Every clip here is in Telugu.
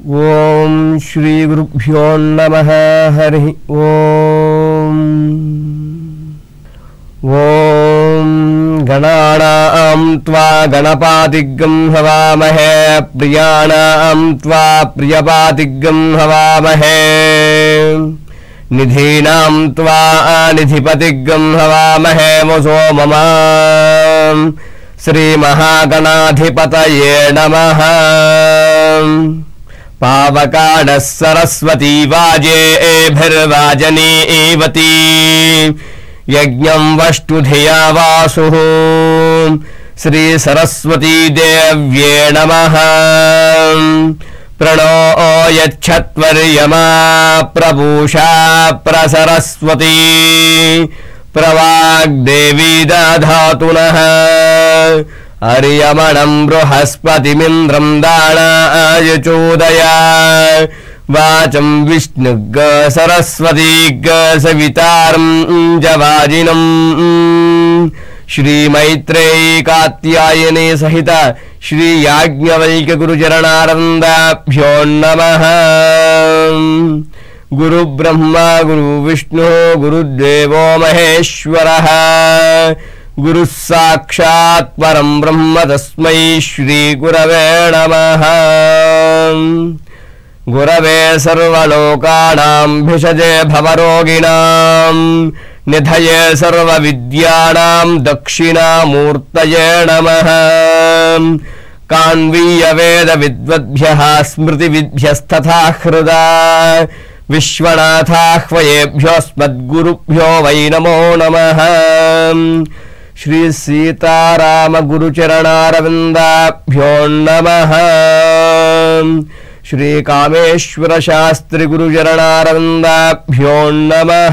ఓం శ్రీ గురుభ్యో నమ హరి ఓం ఓం గణానాం త్వా గణపాతిగం హవామహే ప్రియాణాం త్వా ప్రియపాతిగం హవామహే నిధీనాం త్వా నిధిపతిగం హవామహే వసో మమ శ్రీమహాగణాధిపతయే నమః పావకాడः సరస్వతీ వాజేభిర్వాజనీవతి యజ్ఞం వష్టుధియా వాసు శ్రీ సరస్వతీ దేవ్యే నమః ప్రణో యచ్చత్వర్యమా ప్రభూషా ప్రసరస్వతీ ప్రవాగ్దేవీ దధాతు నః హరియమణం బృహస్పతిమింద్రం దానాయచోదయ వాచం విష్ణుగ సరస్వతీగ సవితారం జవాజినం శ్రీమైత్రేయీ కాత్యాయనే సహిత శ్రీ యాజ్ఞవల్క్య గురుచరణానందాభ్యో నమ గురు బ్రహ్మ గురు విష్ణు గురుదేవో మహేశ్వర గురు సాక్షాత్ పరం బ్రహ్మ తస్మై శ్రీ గురవే నమ గురవే సర్వలోకానాం భిషజే భవరోగిణాం నిధయే సర్వవిద్యానాం దక్షిణామూర్తయే నమః కాన్వీయ వేద విద్వద్భ్య స్మృతివిద్భ్యస్తథా హృదా విశ్వనాథాహ్వయేభ్యోస్మద్గురుభ్యో వై నమో నమః శ్రీ సీతారామ గురుచరణారవిందాభ్యో నమః శ్రీ కామేశ్వర శాస్త్రి గురుచరణారవిందాభ్యో నమః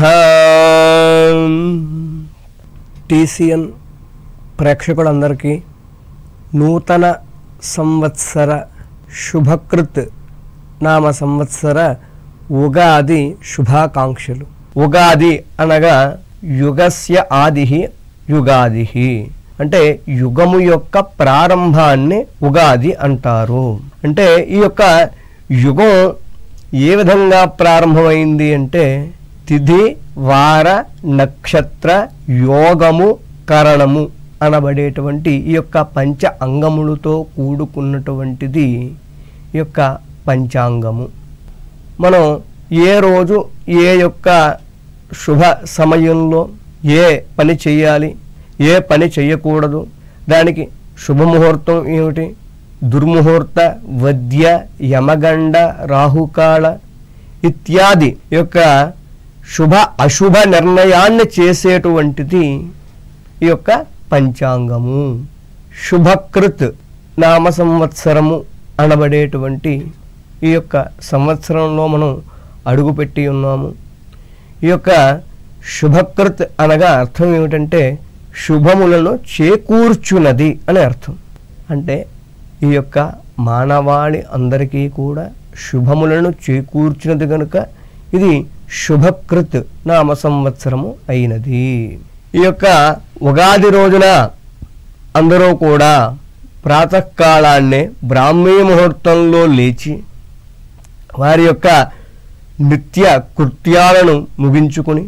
టీసీఎన్ ప్రేక్షకులందరికీ నూతన సంవత్సర శుభకృత్ నామ సంవత్సర ఉగాది శుభాకాంక్షలు ఉగాది అనగా యుగస్య ఆది యుగాది అంటే యుగము యొక్క ప్రారంభాన్ని ఉగాది అంటారు అంటే ఈ యొక్క యుగం ఏ విధంగా ప్రారంభమైంది అంటే తిథి వార నక్షత్ర యోగము కరణము అనబడేటువంటి ఈ యొక్క పంచ అంగములతో కూడుకున్నటువంటిది ఈ యొక్క పంచాంగము మనం ఏ రోజు ఏ యొక్క శుభ సమయంలో ఏ పని చేయాలి ఏ పని చేయకూడదు దానికి శుభముహూర్తం ఏమిటి దుర్ముహూర్త వద్య యమగండ రాహుకాల ఇత్యాది యొక్క శుభ అశుభ నిర్ణయాన్ని చేసేటువంటిది ఈ యొక్క పంచాంగము శుభకృత్ నామ సంవత్సరము అనబడేటువంటి ఈ యొక్క సంవత్సరంలో మనం అడుగుపెట్టి ఉన్నాము ఈ యొక్క శుభకృత్ అనగా అర్థం ఏమిటంటే శుభములను చేకూర్చున్నది అని అర్థం అంటే ఈ యొక్క మానవాళి అందరికీ కూడా శుభములను చేకూర్చినది కనుక ఇది శుభకృత్ నామ సంవత్సరము అయినది ఈ యొక్క ఉగాది రోజున అందరూ కూడా ప్రాతకాలాన్నే బ్రాహ్మీ ముహూర్తంలో లేచి వారి యొక్క నిత్య కృత్యాలను ముగించుకుని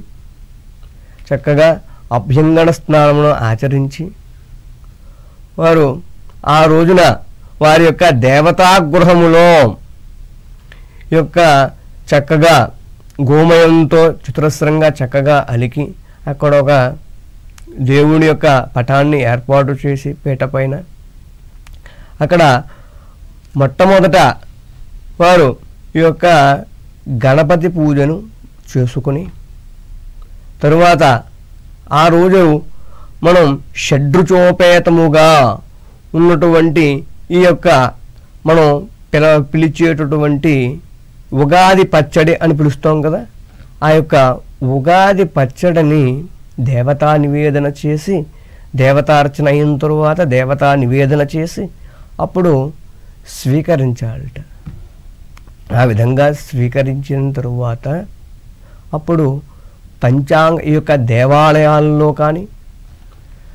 చక్కగా అభ్యంగన స్నానమును ఆచరించి వారు ఆ రోజున వారి యొక్క దేవతాగృహములో యొక్క చక్కగా గోమయంతో చతురస్రంగా చక్కగా అలికి అక్కడ ఒక దేవుడి యొక్క పటాన్ని ఏర్పాటు చేసి పీట పైన అక్కడ మొట్టమొదట వారు ఈ యొక్క గణపతి పూజను చేసుకుని తరువాత ఆ రోజు మనం షడ్రుచోపేతముగా ఉన్నటువంటి ఈ యొక్క మనం పిల పిలిచేటటువంటి ఉగాది పచ్చడి అని పిలుస్తాం కదా ఆ యొక్క ఉగాది పచ్చడిని దేవతా నివేదన చేసి దేవతార్చన అయిన తరువాత దేవతా నివేదన చేసి అప్పుడు స్వీకరించాలట ఆ విధంగా స్వీకరించిన తరువాత అప్పుడు పంచాంగ ఈ యొక్క దేవాలయాల్లో కానీ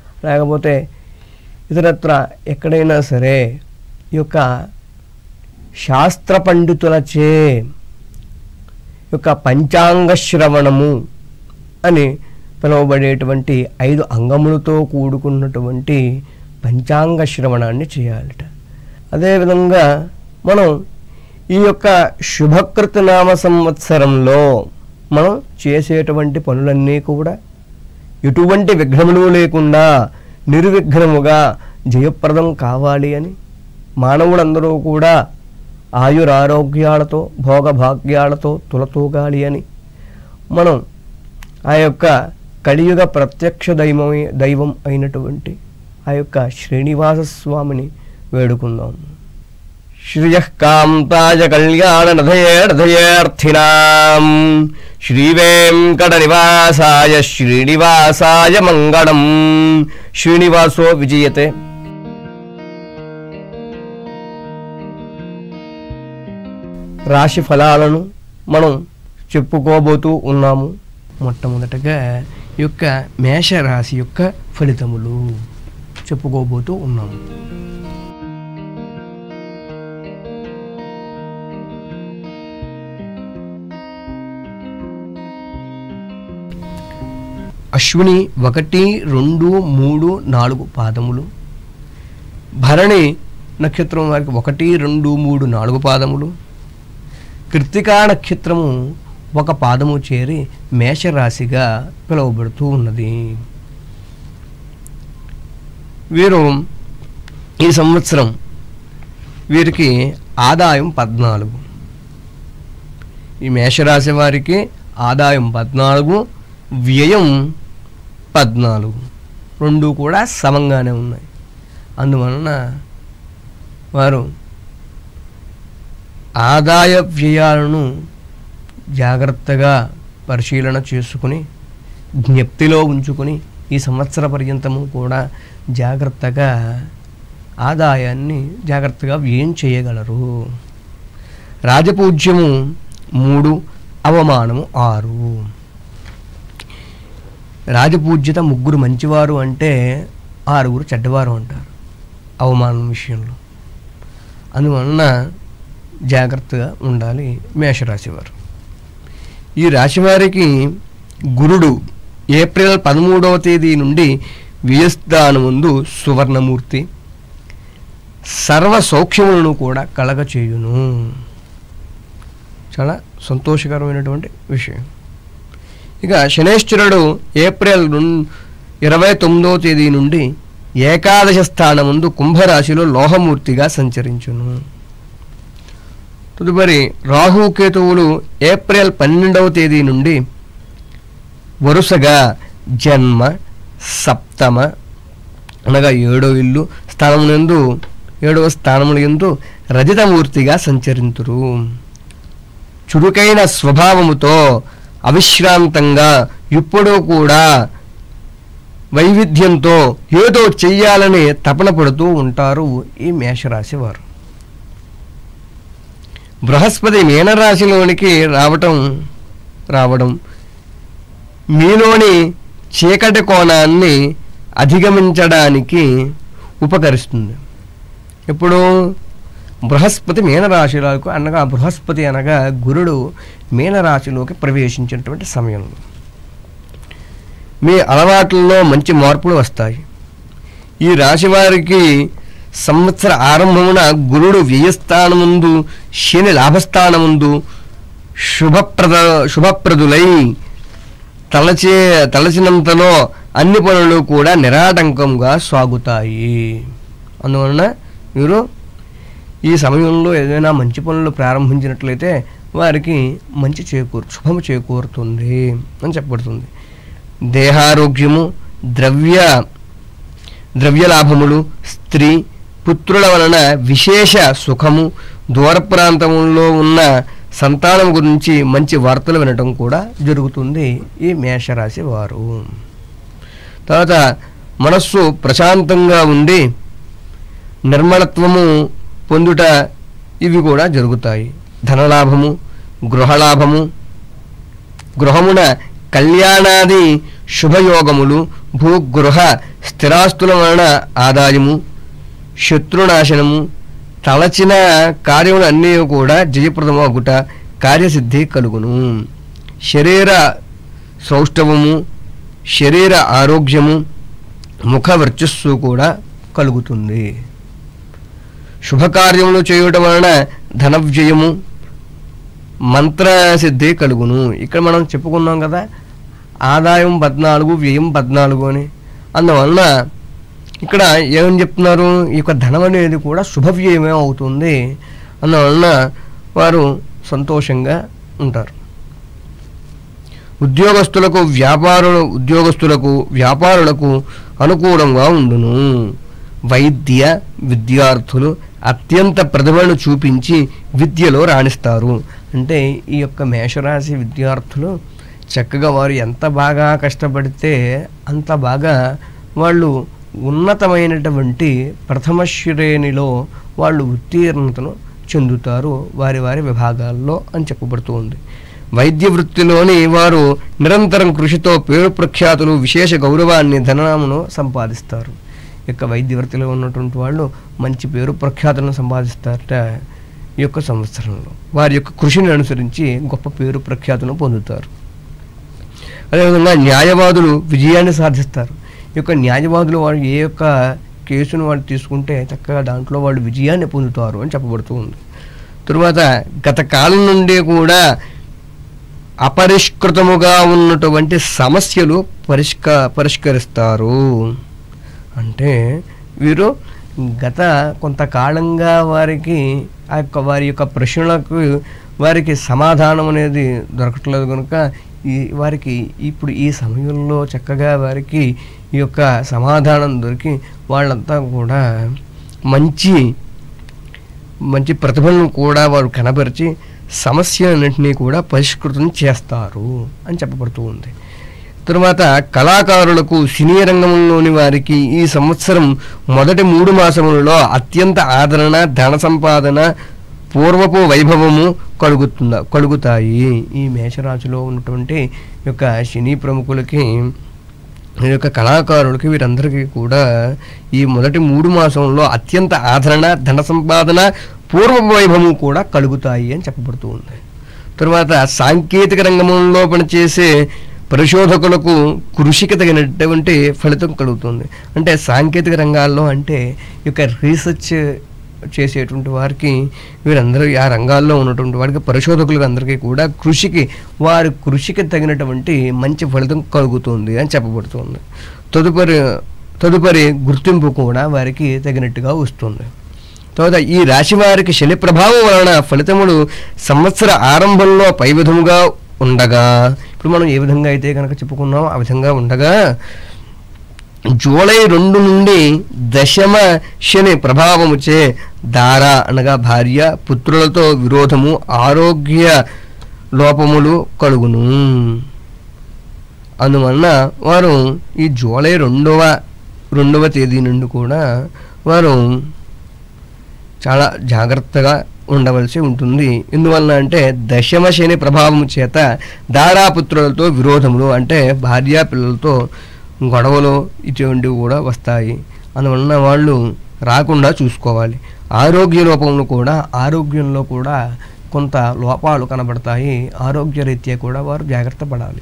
లేకపోతే ఇతరత్ర ఎక్కడైనా సరే ఈ యొక్క శాస్త్ర పండితులచే యొక్క పంచాంగ శ్రవణము అని పిలువబడేటువంటి ఐదు అంగములతో కూడుకున్నటువంటి పంచాంగ శ్రవణాన్ని చేయాలట అదేవిధంగా మనం ఈ యొక్క శుభకృత నామ సంవత్సరంలో మనం చేసేటువంటి పనులన్నీ కూడా ఎటువంటి విఘ్నములు లేకుండా నిర్విఘ్నముగా జయప్రదం కావాలి అని మానవులందరూ కూడా ఆయురారోగ్యాలతో భోగభాగ్యాలతో తులతూగాలి అని మనం ఆ యొక్క కలియుగ ప్రత్యక్ష దైవం దైవం అయినటువంటి ఆ యొక్క శ్రీనివాస స్వామిని వేడుకుందాం శ్రియకాంతాయ కళ్యాణ నధయేర్థినాం శ్రీవేంకట నివాసాయ శ్రీనివాసాయ మంగళం శ్రీనివాసో విజయతే రాశి ఫలాలను మనం చెప్పుకోబోతూ ఉన్నాము మొట్టమొదటగా ఈ యొక్క మేషరాశి యొక్క ఫలితములు చెప్పుకోబోతూ ఉన్నాము అశ్విని ఒకటి రెండు మూడు నాలుగు పాదములు భరణి నక్షత్రం వారికి ఒకటి రెండు మూడు నాలుగు పాదములు కృత్తికా నక్షత్రము ఒక పాదము చేరి మేషరాశిగా పిలువబడుతూ ఉన్నది వీరు ఈ సంవత్సరం వీరికి ఆదాయం పద్నాలుగు ఈ మేషరాశి వారికి ఆదాయం పద్నాలుగు వ్యయం పద్నాలుగు రెండు కూడా సమంగానే ఉన్నాయి అందువలన వారు ఆదాయ వ్యయాలను జాగ్రత్తగా పరిశీలన చేసుకుని జ్ఞప్తిలో ఉంచుకుని ఈ సంవత్సర పర్యంతము కూడా జాగ్రత్తగా ఆదాయాన్ని జాగ్రత్తగా వ్యయం చేయగలరు రాజపూజ్యము మూడు అవమానము ఆరు రాజపూజ్యత ముగ్గురు మంచివారు అంటే ఆరుగురు చెడ్డవారు అంటారు అవమానం విషయంలో అందువలన జాగ్రత్తగా ఉండాలి మేషరాశి వారు ఈ రాశి వారికి గురుడు ఏప్రిల్ పదమూడవ తేదీ నుండి వ్యయస్థానం ముందు సువర్ణమూర్తి సర్వ సౌఖ్యములను కూడా కలగ చేయును చాలా సంతోషకరమైనటువంటి విషయం ఇక శనేశ్వరుడు ఏప్రిల్ రున్- ఇరవై తొమ్మిదవ తేదీ నుండి ఏకాదశ స్థానముందు కుంభరాశిలో లోహమూర్తిగా సంచరించును తదుపరి రాహుకేతువులు ఏప్రిల్ పన్నెండవ తేదీ నుండి వరుసగా జన్మ సప్తమ అనగా ఏడో ఇల్లు స్థానమునందు ఏడవ స్థానముల ఎందు రజితమూర్తిగా సంచరింతురు చురుకైన స్వభావముతో అవిశ్రాంతంగా ఎప్పుడూ కూడా వైవిధ్యంతో ఏదో చెయ్యాలని తపన పడుతూ ఉంటారు ఈ మేషరాశి వారు బృహస్పతి మీనరాశిలోనికి రావటం రావడం మీలోని చీకటి కోణాన్ని అధిగమించడానికి ఉపకరిస్తుంది ఇప్పుడు బృహస్పతి మీనరాశిలోకి అనగా బృహస్పతి అనగా గురుడు మీనరాశిలోకి ప్రవేశించినటువంటి సమయంలో మీ అలవాట్లలో మంచి మార్పులు వస్తాయి ఈ రాశి వారికి సంవత్సర ఆరంభమున గురుడు వ్యయస్థానముందు శని లాభస్థానముందు శుభప్రద శుభప్రదులై తలచే తలచినంతలో అన్ని పనులు కూడా నిరాటంకంగా సాగుతాయి అందువలన మీరు ఈ సమయంలో ఏదైనా మంచి పనులు ప్రారంభించినట్లయితే వారికి మంచి చేకూరు శుభము చేకూరుతుంది అని చెప్పబడుతుంది దేహారోగ్యము ద్రవ్య ద్రవ్యలాభములు స్త్రీ పుత్రుల వలన విశేష సుఖము దూర ప్రాంతములో ఉన్న సంతానం గురించి మంచి వార్తలు వినటం కూడా జరుగుతుంది ఈ మేషరాశి వారు తర్వాత మనస్సు ప్రశాంతంగా ఉండి నిర్మలత్వము పొందుట ఇవి కూడా జరుగుతాయి ధనలాభము గృహలాభము గృహమున కళ్యాణాది శుభయోగములు భూగృహ స్థిరాస్తుల వలన ఆదాయము శత్రునాశనము తలచిన కార్యములు అన్నీ కూడా జయప్రదమగుట కార్యసిద్ధి కలుగును శరీర సౌష్ఠవము శరీర ఆరోగ్యము ముఖ వర్చస్సు కూడా కలుగుతుంది శుభకార్యములు చేయుట వలన ధనవ్యయము మంత్రసిద్ధి కలుగును ఇక్కడ మనం చెప్పుకున్నాం కదా ఆదాయం పద్నాలుగు వ్యయం పద్నాలుగు అని అందువలన ఇక్కడ ఏమని చెప్తున్నారు ఈ యొక్క ధనం అనేది కూడా శుభవ్యయమే అవుతుంది అందువలన వారు సంతోషంగా ఉంటారు ఉద్యోగస్తులకు వ్యాపారులు ఉద్యోగస్తులకు వ్యాపారులకు అనుకూలంగా ఉండును వైద్య విద్యార్థులు అత్యంత ప్రతిభను చూపించి విద్యలో రాణిస్తారు అంటే ఈ యొక్క మేషరాశి విద్యార్థులు చక్కగా వారు ఎంత బాగా కష్టపడితే అంత బాగా వాళ్ళు ఉన్నతమైనటువంటి ప్రథమ శ్రేణిలో వాళ్ళు ఉత్తీర్ణతను చెందుతారు వారి వారి విభాగాల్లో అని చెప్పబడుతూ ఉంది వైద్య వృత్తిలోని వారు నిరంతరం కృషితో పేరు ప్రఖ్యాతులు విశేష గౌరవాన్ని ధనమును సంపాదిస్తారు ఈ యొక్క వైద్య వృత్తిలో ఉన్నటువంటి వాళ్ళు మంచి పేరు ప్రఖ్యాతులను సంపాదిస్తారట ఈ యొక్క సంవత్సరంలో వారి యొక్క కృషిని అనుసరించి గొప్ప పేరు ప్రఖ్యాతులను పొందుతారు అదేవిధంగా న్యాయవాదులు విజయాన్ని సాధిస్తారు ఈ యొక్క న్యాయవాదులు వాళ్ళు ఏ యొక్క కేసును వాళ్ళు తీసుకుంటే చక్కగా దాంట్లో వాళ్ళు విజయాన్ని పొందుతారు అని చెప్పబడుతూ ఉంది తరువాత గత కాలం నుండి కూడా అపరిష్కృతముగా ఉన్నటువంటి సమస్యలు పరిష్క పరిష్కరిస్తారు అంటే వీరు గత కొంతకాలంగా వారికి ఆ యొక్క వారి యొక్క ప్రశ్నలకు వారికి సమాధానం అనేది దొరకట్లేదు కనుక ఈ వారికి ఇప్పుడు ఈ సమయంలో చక్కగా వారికి ఈ యొక్క సమాధానం దొరికి వాళ్ళంతా కూడా మంచి మంచి ప్రతిభలను కూడా వారు కనబరిచి సమస్యలన్నింటినీ కూడా పరిష్కృతం చేస్తారు అని చెప్పబడుతూ ఉంది తరువాత కళాకారులకు సినీ రంగంలోని వారికి ఈ సంవత్సరం మొదటి మూడు మాసములలో అత్యంత ఆదరణ ధన సంపాదన పూర్వపు వైభవము కలుగుతుందా కలుగుతాయి ఈ మేషరాశిలో ఉన్నటువంటి ఈ యొక్క సినీ ప్రముఖులకి ఈ యొక్క కళాకారులకి వీరందరికీ కూడా ఈ మొదటి మూడు మాసంలో అత్యంత ఆదరణ ధన సంపాదన పూర్వ వైభవం కూడా కలుగుతాయి అని చెప్పబడుతూ ఉంది తరువాత సాంకేతిక రంగంలో పనిచేసే పరిశోధకులకు కృషికి తగినటువంటి ఫలితం కలుగుతుంది అంటే సాంకేతిక రంగాల్లో అంటే ఈ యొక్క రీసెర్చ్ చేసేటువంటి వారికి వీరందరూ ఆ రంగాల్లో ఉన్నటువంటి వారికి పరిశోధకులకు అందరికీ కూడా కృషికి వారి కృషికి తగినటువంటి మంచి ఫలితం కలుగుతుంది అని చెప్పబడుతుంది తదుపరి తదుపరి గుర్తింపు కూడా వారికి తగినట్టుగా వస్తుంది తర్వాత ఈ రాశి వారికి శని ప్రభావం వలన ఫలితములు సంవత్సర ఆరంభంలో పై విధముగా ఉండగా ఇప్పుడు మనం ఏ విధంగా అయితే కనుక చెప్పుకున్నాం ఆ విధంగా ఉండగా జూలై రెండు నుండి దశమ శని ప్రభావముచే దార అనగా భార్య పుత్రులతో విరోధము ఆరోగ్య లోపములు కలుగును అందువలన వారు ఈ జూలై రెండవ రెండవ తేదీ నుండి కూడా వారు చాలా జాగ్రత్తగా ఉండవలసి ఉంటుంది ఎందువలన అంటే దశమ శని ప్రభావం చేత దారాపుత్రులతో విరోధములు అంటే భార్యా పిల్లలతో గొడవలు ఇటువంటివి కూడా వస్తాయి అందువలన వాళ్ళు రాకుండా చూసుకోవాలి ఆరోగ్య లోపంలో కూడా ఆరోగ్యంలో కూడా కొంత లోపాలు కనబడతాయి ఆరోగ్య రీత్యా కూడా వారు జాగ్రత్త పడాలి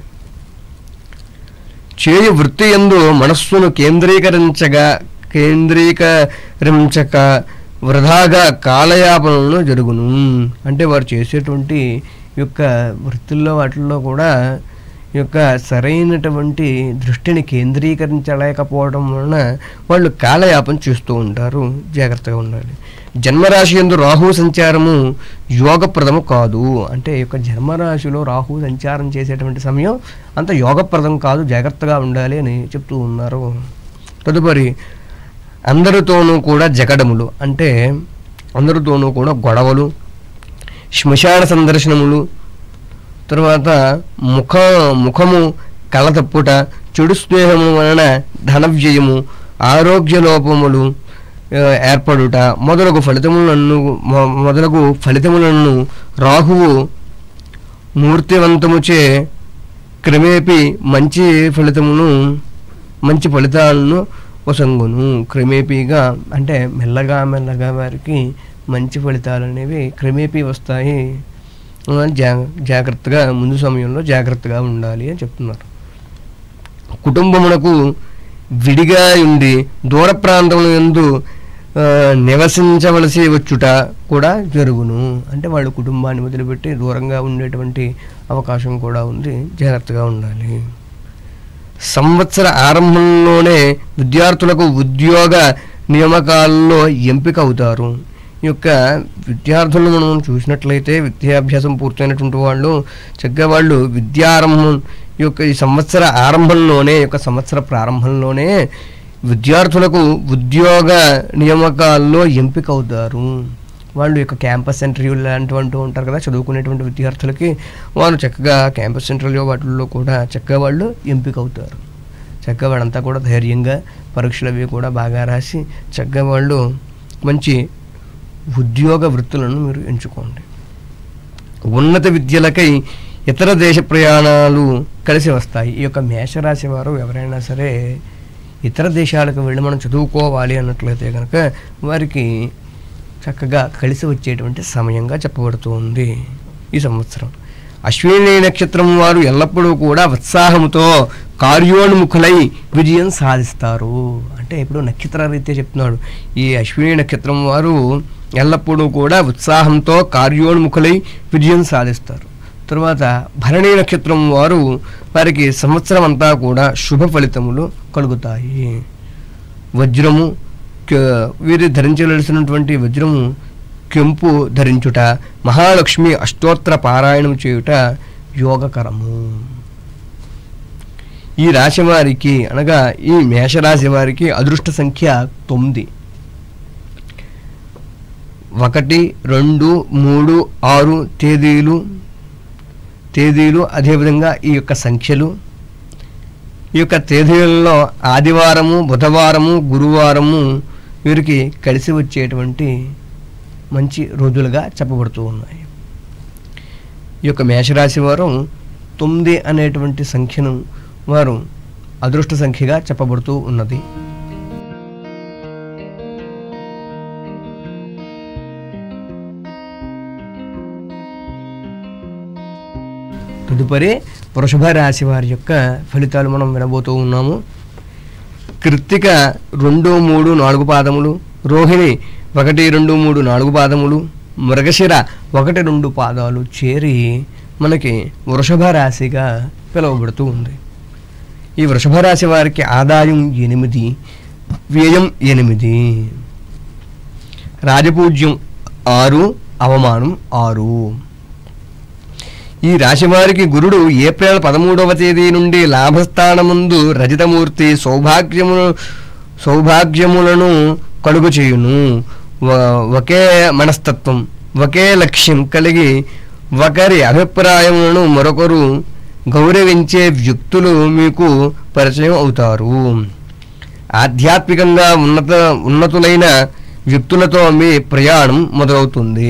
చేయు వృత్తి ఎందు మనస్సును కేంద్రీకరించగా కేంద్రీకరించక వృధాగా కాలయాపనలు జరుగును అంటే వారు చేసేటువంటి ఈ యొక్క వృత్తుల్లో వాటిల్లో కూడా ఈ యొక్క సరైనటువంటి దృష్టిని కేంద్రీకరించలేకపోవడం వలన వాళ్ళు కాలయాపన చేస్తూ ఉంటారు జాగ్రత్తగా ఉండాలి జన్మరాశి ఎందు రాహు సంచారము యోగప్రదము కాదు అంటే ఈ యొక్క జన్మరాశిలో రాహు సంచారం చేసేటువంటి సమయం అంత యోగప్రదం కాదు జాగ్రత్తగా ఉండాలి అని చెప్తూ ఉన్నారు తదుపరి అందరితోనూ కూడా జగడములు అంటే అందరితోనూ కూడా గొడవలు శ్మశాన సందర్శనములు తర్వాత ముఖ ముఖము కలతప్పుట చెడు స్నేహము వలన ధనవ్యయము ఆరోగ్య లోపములు ఆ, ఏర్పడుట మొదలగు ఫలితములను మొ- మొదలగు ఫలితములను రాహువు మూర్తివంతముచే క్రమేపీ మంచి ఫలితమును మంచి ఫలితాలను వసంగును క్రమేపీగా అంటే మెల్లగా మెల్లగా వారికి మంచి ఫలితాలు అనేవి క్రమేపీ వస్తాయి ఆ, జా జాగ్రత్తగా ముందు సమయంలో జాగ్రత్తగా ఉండాలి అని చెప్తున్నారు కుటుంబమునకు విడిగా ఉండి దూర ప్రాంతముల యందు ఆ, నివసించవలసి వచ్చుట కూడా జరుగును అంటే వాళ్ళు కుటుంబాన్ని వదిలిపెట్టి దూరంగా ఉండేటువంటి అవకాశం కూడా ఉంది జాగ్రత్తగా ఉండాలి సంవత్సర ఆరంభంలోనే విద్యార్థులకు ఉద్యోగ నియామకాల్లో ఎంపిక అవుతారు ఈ యొక్క విద్యార్థులను మనం చూసినట్లయితే విద్యాభ్యాసం పూర్తయినటువంటి వాళ్ళు చక్కగా వాళ్ళు విద్యారంభం ఈ యొక్క ఈ సంవత్సర ఆరంభంలోనే ఈ యొక్క సంవత్సర ప్రారంభంలోనే విద్యార్థులకు ఉద్యోగ నియామకాల్లో ఎంపిక అవుతారు వాళ్ళు యొక్క క్యాంపస్ ఇంటర్వ్యూ లాంటివంటూ ఉంటారు కదా చదువుకునేటువంటి విద్యార్థులకి వారు చక్కగా క్యాంపస్ ఇంటర్వ్యూ వాటిల్లో కూడా చక్కగా వాళ్ళు ఎంపిక అవుతారు చక్కగా వాళ్ళంతా కూడా ధైర్యంగా పరీక్షలు అవి కూడా బాగా రాసి చక్కగా వాళ్ళు మంచి ఉద్యోగ వృత్తులను మీరు ఎంచుకోండి ఉన్నత విద్యలకై ఇతర దేశ ప్రయాణాలు కలిసి వస్తాయి ఈ యొక్క మేషరాశి వారు ఎవరైనా సరే ఇతర దేశాలకు వెళ్ళి మనం చదువుకోవాలి అన్నట్లయితే కనుక వారికి చక్కగా కలిసి వచ్చేటువంటి సమయంగా చెప్పబడుతుంది ఈ సంవత్సరం అశ్విని నక్షత్రం వారు ఎల్లప్పుడూ కూడా ఉత్సాహంతో కార్యోన్ముఖులై విజయం సాధిస్తారు అంటే ఇప్పుడు నక్షత్ర రీత్యా చెప్తున్నాడు ఈ అశ్విని నక్షత్రం వారు ఎల్లప్పుడూ కూడా ఉత్సాహంతో కార్యోన్ముఖులై విజయం సాధిస్తారు తర్వాత భరణి నక్షత్రం వారు వారికి సంవత్సరం అంతా కూడా శుభ ఫలితములు కలుగుతాయి వజ్రము క- వీరు ధరించవలసినటువంటి వజ్రము కెంపు ధరించుట మహాలక్ష్మి అష్టోత్తర పారాయణం చేయుట యోగకరము ఈ రాశి వారికి అనగా ఈ మేషరాశి వారికి అదృష్ట సంఖ్య తొమ్మిది ఒకటి రెండు మూడు ఆరు తేదీలు తేదీలు అదేవిధంగా ఈ యొక్క సంఖ్యలు ఈ యొక్క తేదీలలో ఆదివారము బుధవారము గురువారము వీరికి కలిసి వచ్చేటువంటి మంచి రోజులుగా చెప్పబడుతూ ఉన్నాయి ఈ యొక్క మేషరాశి వారు తొమ్మిది అనేటువంటి సంఖ్యను వారు అదృష్ట సంఖ్యగా చెప్పబడుతూ ఉన్నది తదుపరి వృషభ రాశి వారి యొక్క ఫలితాలు మనం వినబోతూ ఉన్నాము కృత్తిక రెండు మూడు నాలుగు పాదములు రోహిణి ఒకటి రెండు మూడు నాలుగు పాదములు మృగశిర ఒకటి రెండు పాదాలు చేరి మనకి వృషభ రాశిగా పిలువబడుతూ ఉంది ఈ వృషభ రాశి వారికి ఆదాయం ఎనిమిది వ్యయం ఎనిమిది రాజపూజ్యం ఆరు అవమానం ఆరు ఈ రాశి వారికి గురుడు ఏప్రిల్ పదమూడవ తేదీ నుండి లాభస్థానముందు రజితమూర్తి సౌభాగ్యము సౌభాగ్యములను కలుగు చేయును వ- ఒకే మనస్తత్వం ఒకే లక్ష్యం కలిగి ఒకరి అభిప్రాయములను మరొకరు గౌరవించే వ్యక్తులు మీకు పరిచయం అవుతారు ఆధ్యాత్మికంగా ఉన్నత ఉన్నతులైన వ్యక్తులతో మీ ప్రయాణం మొదలవుతుంది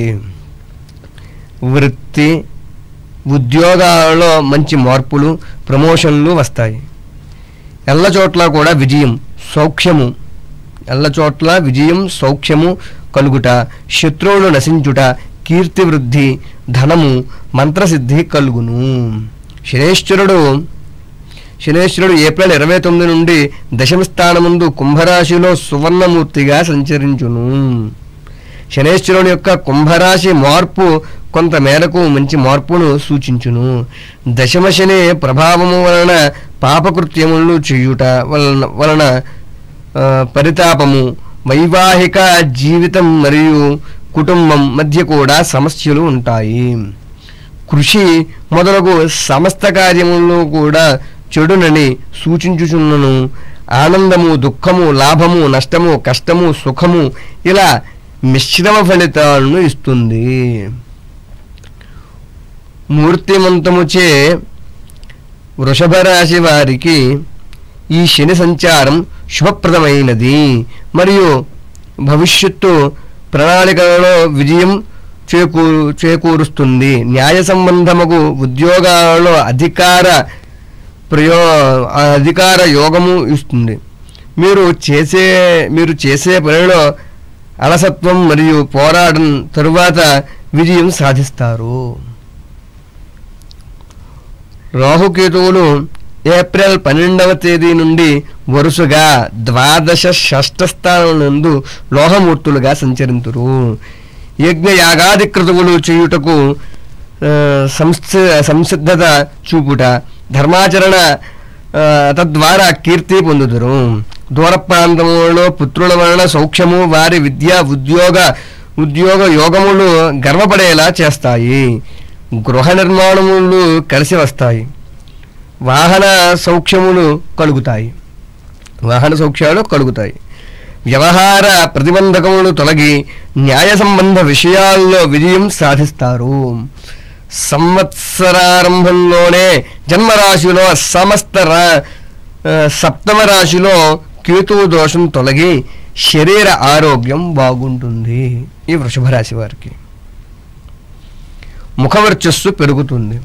వృత్తి ఉద్యోగాలలో మంచి మార్పులు ప్రమోషన్లు వస్తాయి ఎల్ల చోట్ల కూడా విజయం సౌఖ్యము ఎల్ల చోట్ల విజయం సౌఖ్యము కలుగుట శత్రువులు నశించుట కీర్తి వృద్ధి ధనము మంత్రసిద్ధి కలుగును శనేశ్వరుడు శనేశ్వరుడు ఏప్రిల్ ఇరవై తొమ్మిది నుండి దశమ స్థానముందు కుంభరాశిలో సువర్ణమూర్తిగా సంచరించును శనేశ్వరుని యొక్క కుంభరాశి మార్పు కొంత మేరకు మంచి మార్పును సూచించును దశమ శని ప్రభావము వలన పాపకృత్యములు చేయుట వలన వలన ఆ, పరితాపము వైవాహిక జీవితం మరియు కుటుంబం మధ్య కూడా సమస్యలు ఉంటాయి కృషి మొదలగు సమస్త కార్యముల్లో కూడా చెడునని సూచించుచున్నను ఆనందము దుఃఖము లాభము నష్టము కష్టము సుఖము ఇలా మిశ్రమ ఫలితాలను ఇస్తుంది మూర్తిమంతముచే వృషభ రాశి వారికి ఈ శని సంచారం శుభప్రదమైనది మరియు భవిష్యత్తు ప్రణాళికలలో విజయం చేకూ చేకూరుస్తుంది న్యాయ సంబంధముకు ఉద్యోగాలలో అధికార ప్రయో అధికార యోగము ఇస్తుంది మీరు చేసే మీరు చేసే పనిలో అలసత్వం మరియు పోరాటం తరువాత విజయం సాధిస్తారు రాహుకేతువులు ఏప్రిల్ పన్నెండవ తేదీ నుండి వరుసగా ద్వాదశ షష్ఠ స్థానం నందు లోహమూర్తులుగా సంచరింతురు యజ్ఞ యాగాది క్రతువులు చేయుటకు ఆ, సంస్థ సంసిద్ధత చూపుట ధర్మాచరణ ఆ, తద్వారా కీర్తి పొందుదురు దూర ప్రాంతములలో పుత్రుల వలన సౌఖ్యము వారి విద్యా ఉద్యోగ ఉద్యోగ యోగములు గర్వపడేలా చేస్తాయి గృహ నిర్మాణములు కలిసి వస్తాయి వాహన సౌఖ్యములు కలుగుతాయి వాహన సౌఖ్యాలు కలుగుతాయి వ్యవహార ప్రతిబంధకములు తొలగి న్యాయ సంబంధ విషయాల్లో విజయం సాధిస్తారు సంవత్సరారంభంలోనే జన్మరాశిలో సమస్త రా- ఆ, సప్తమ రాశిలో కేతువు దోషం తొలగి శరీర ఆరోగ్యం బాగుంటుంది ఈ వృషభ రాశి వారికి ముఖవర్చస్సు పెరుగుతుంది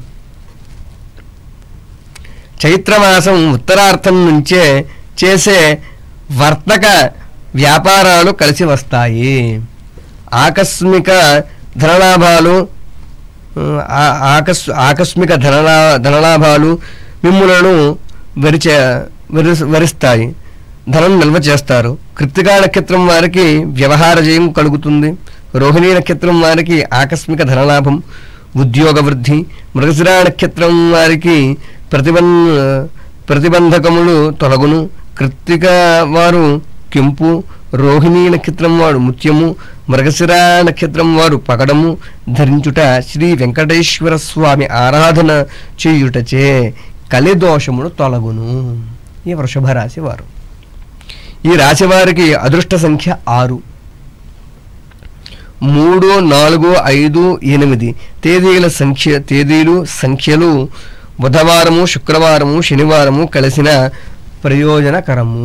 చైత్రమాసం ఉత్తరార్థం నుంచే చేసే వర్తక వ్యాపారాలు కలిసి వస్తాయి ఆకస్మిక ధనలాభాలు ఆ- ఆకస్ ఆకస్మిక ధనలా ధనలాభాలు మిమ్ములను వరిచ వరి వరిస్తాయి ధనం నిల్వ చేస్తారు కృత్తికా నక్షత్రం వారికి వ్యవహార జయం కలుగుతుంది రోహిణీ నక్షత్రం వారికి ఆకస్మిక ధనలాభం ఉద్యోగ వృద్ధి మృగశిరా నక్షత్రం వారికి ప్రతిబం ప్రతిబంధకములు తొలగును కృత్తిక వారు కెంపు రోహిణీ నక్షత్రం వారు ముత్యము మృగశిర నక్షత్రం వారు పగడము ధరించుట శ్రీ వెంకటేశ్వర స్వామి ఆరాధన చేయుటచే కలిదోషములు తొలగును ఈ వృషభ రాశి వారు ఈ రాశి వారికి అదృష్ట సంఖ్య ఆరు మూడు నాలుగు ఐదు ఎనిమిది తేదీల సంఖ్య తేదీలు సంఖ్యలు బుధవారము శుక్రవారము శనివారము కలిసిన ప్రయోజనకరము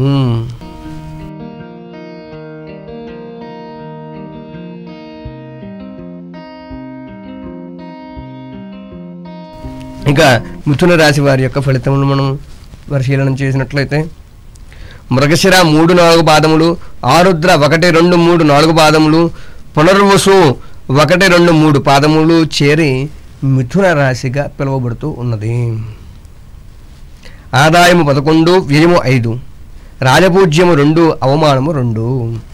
ఇక మిథున రాశి వారి యొక్క ఫలితములు మనం పరిశీలన చేసినట్లయితే మృగశిర మూడు నాలుగు పాదములు ఆరుద్ర ఒకటి రెండు మూడు నాలుగు పాదములు పునర్వసు ఒకటి రెండు మూడు పాదములు చేరి మిథున రాశిగా పిలువబడుతూ ఉన్నది ఆదాయము పదకొండు వ్యయము ఐదు రాజపూజ్యము రెండు అవమానము రెండు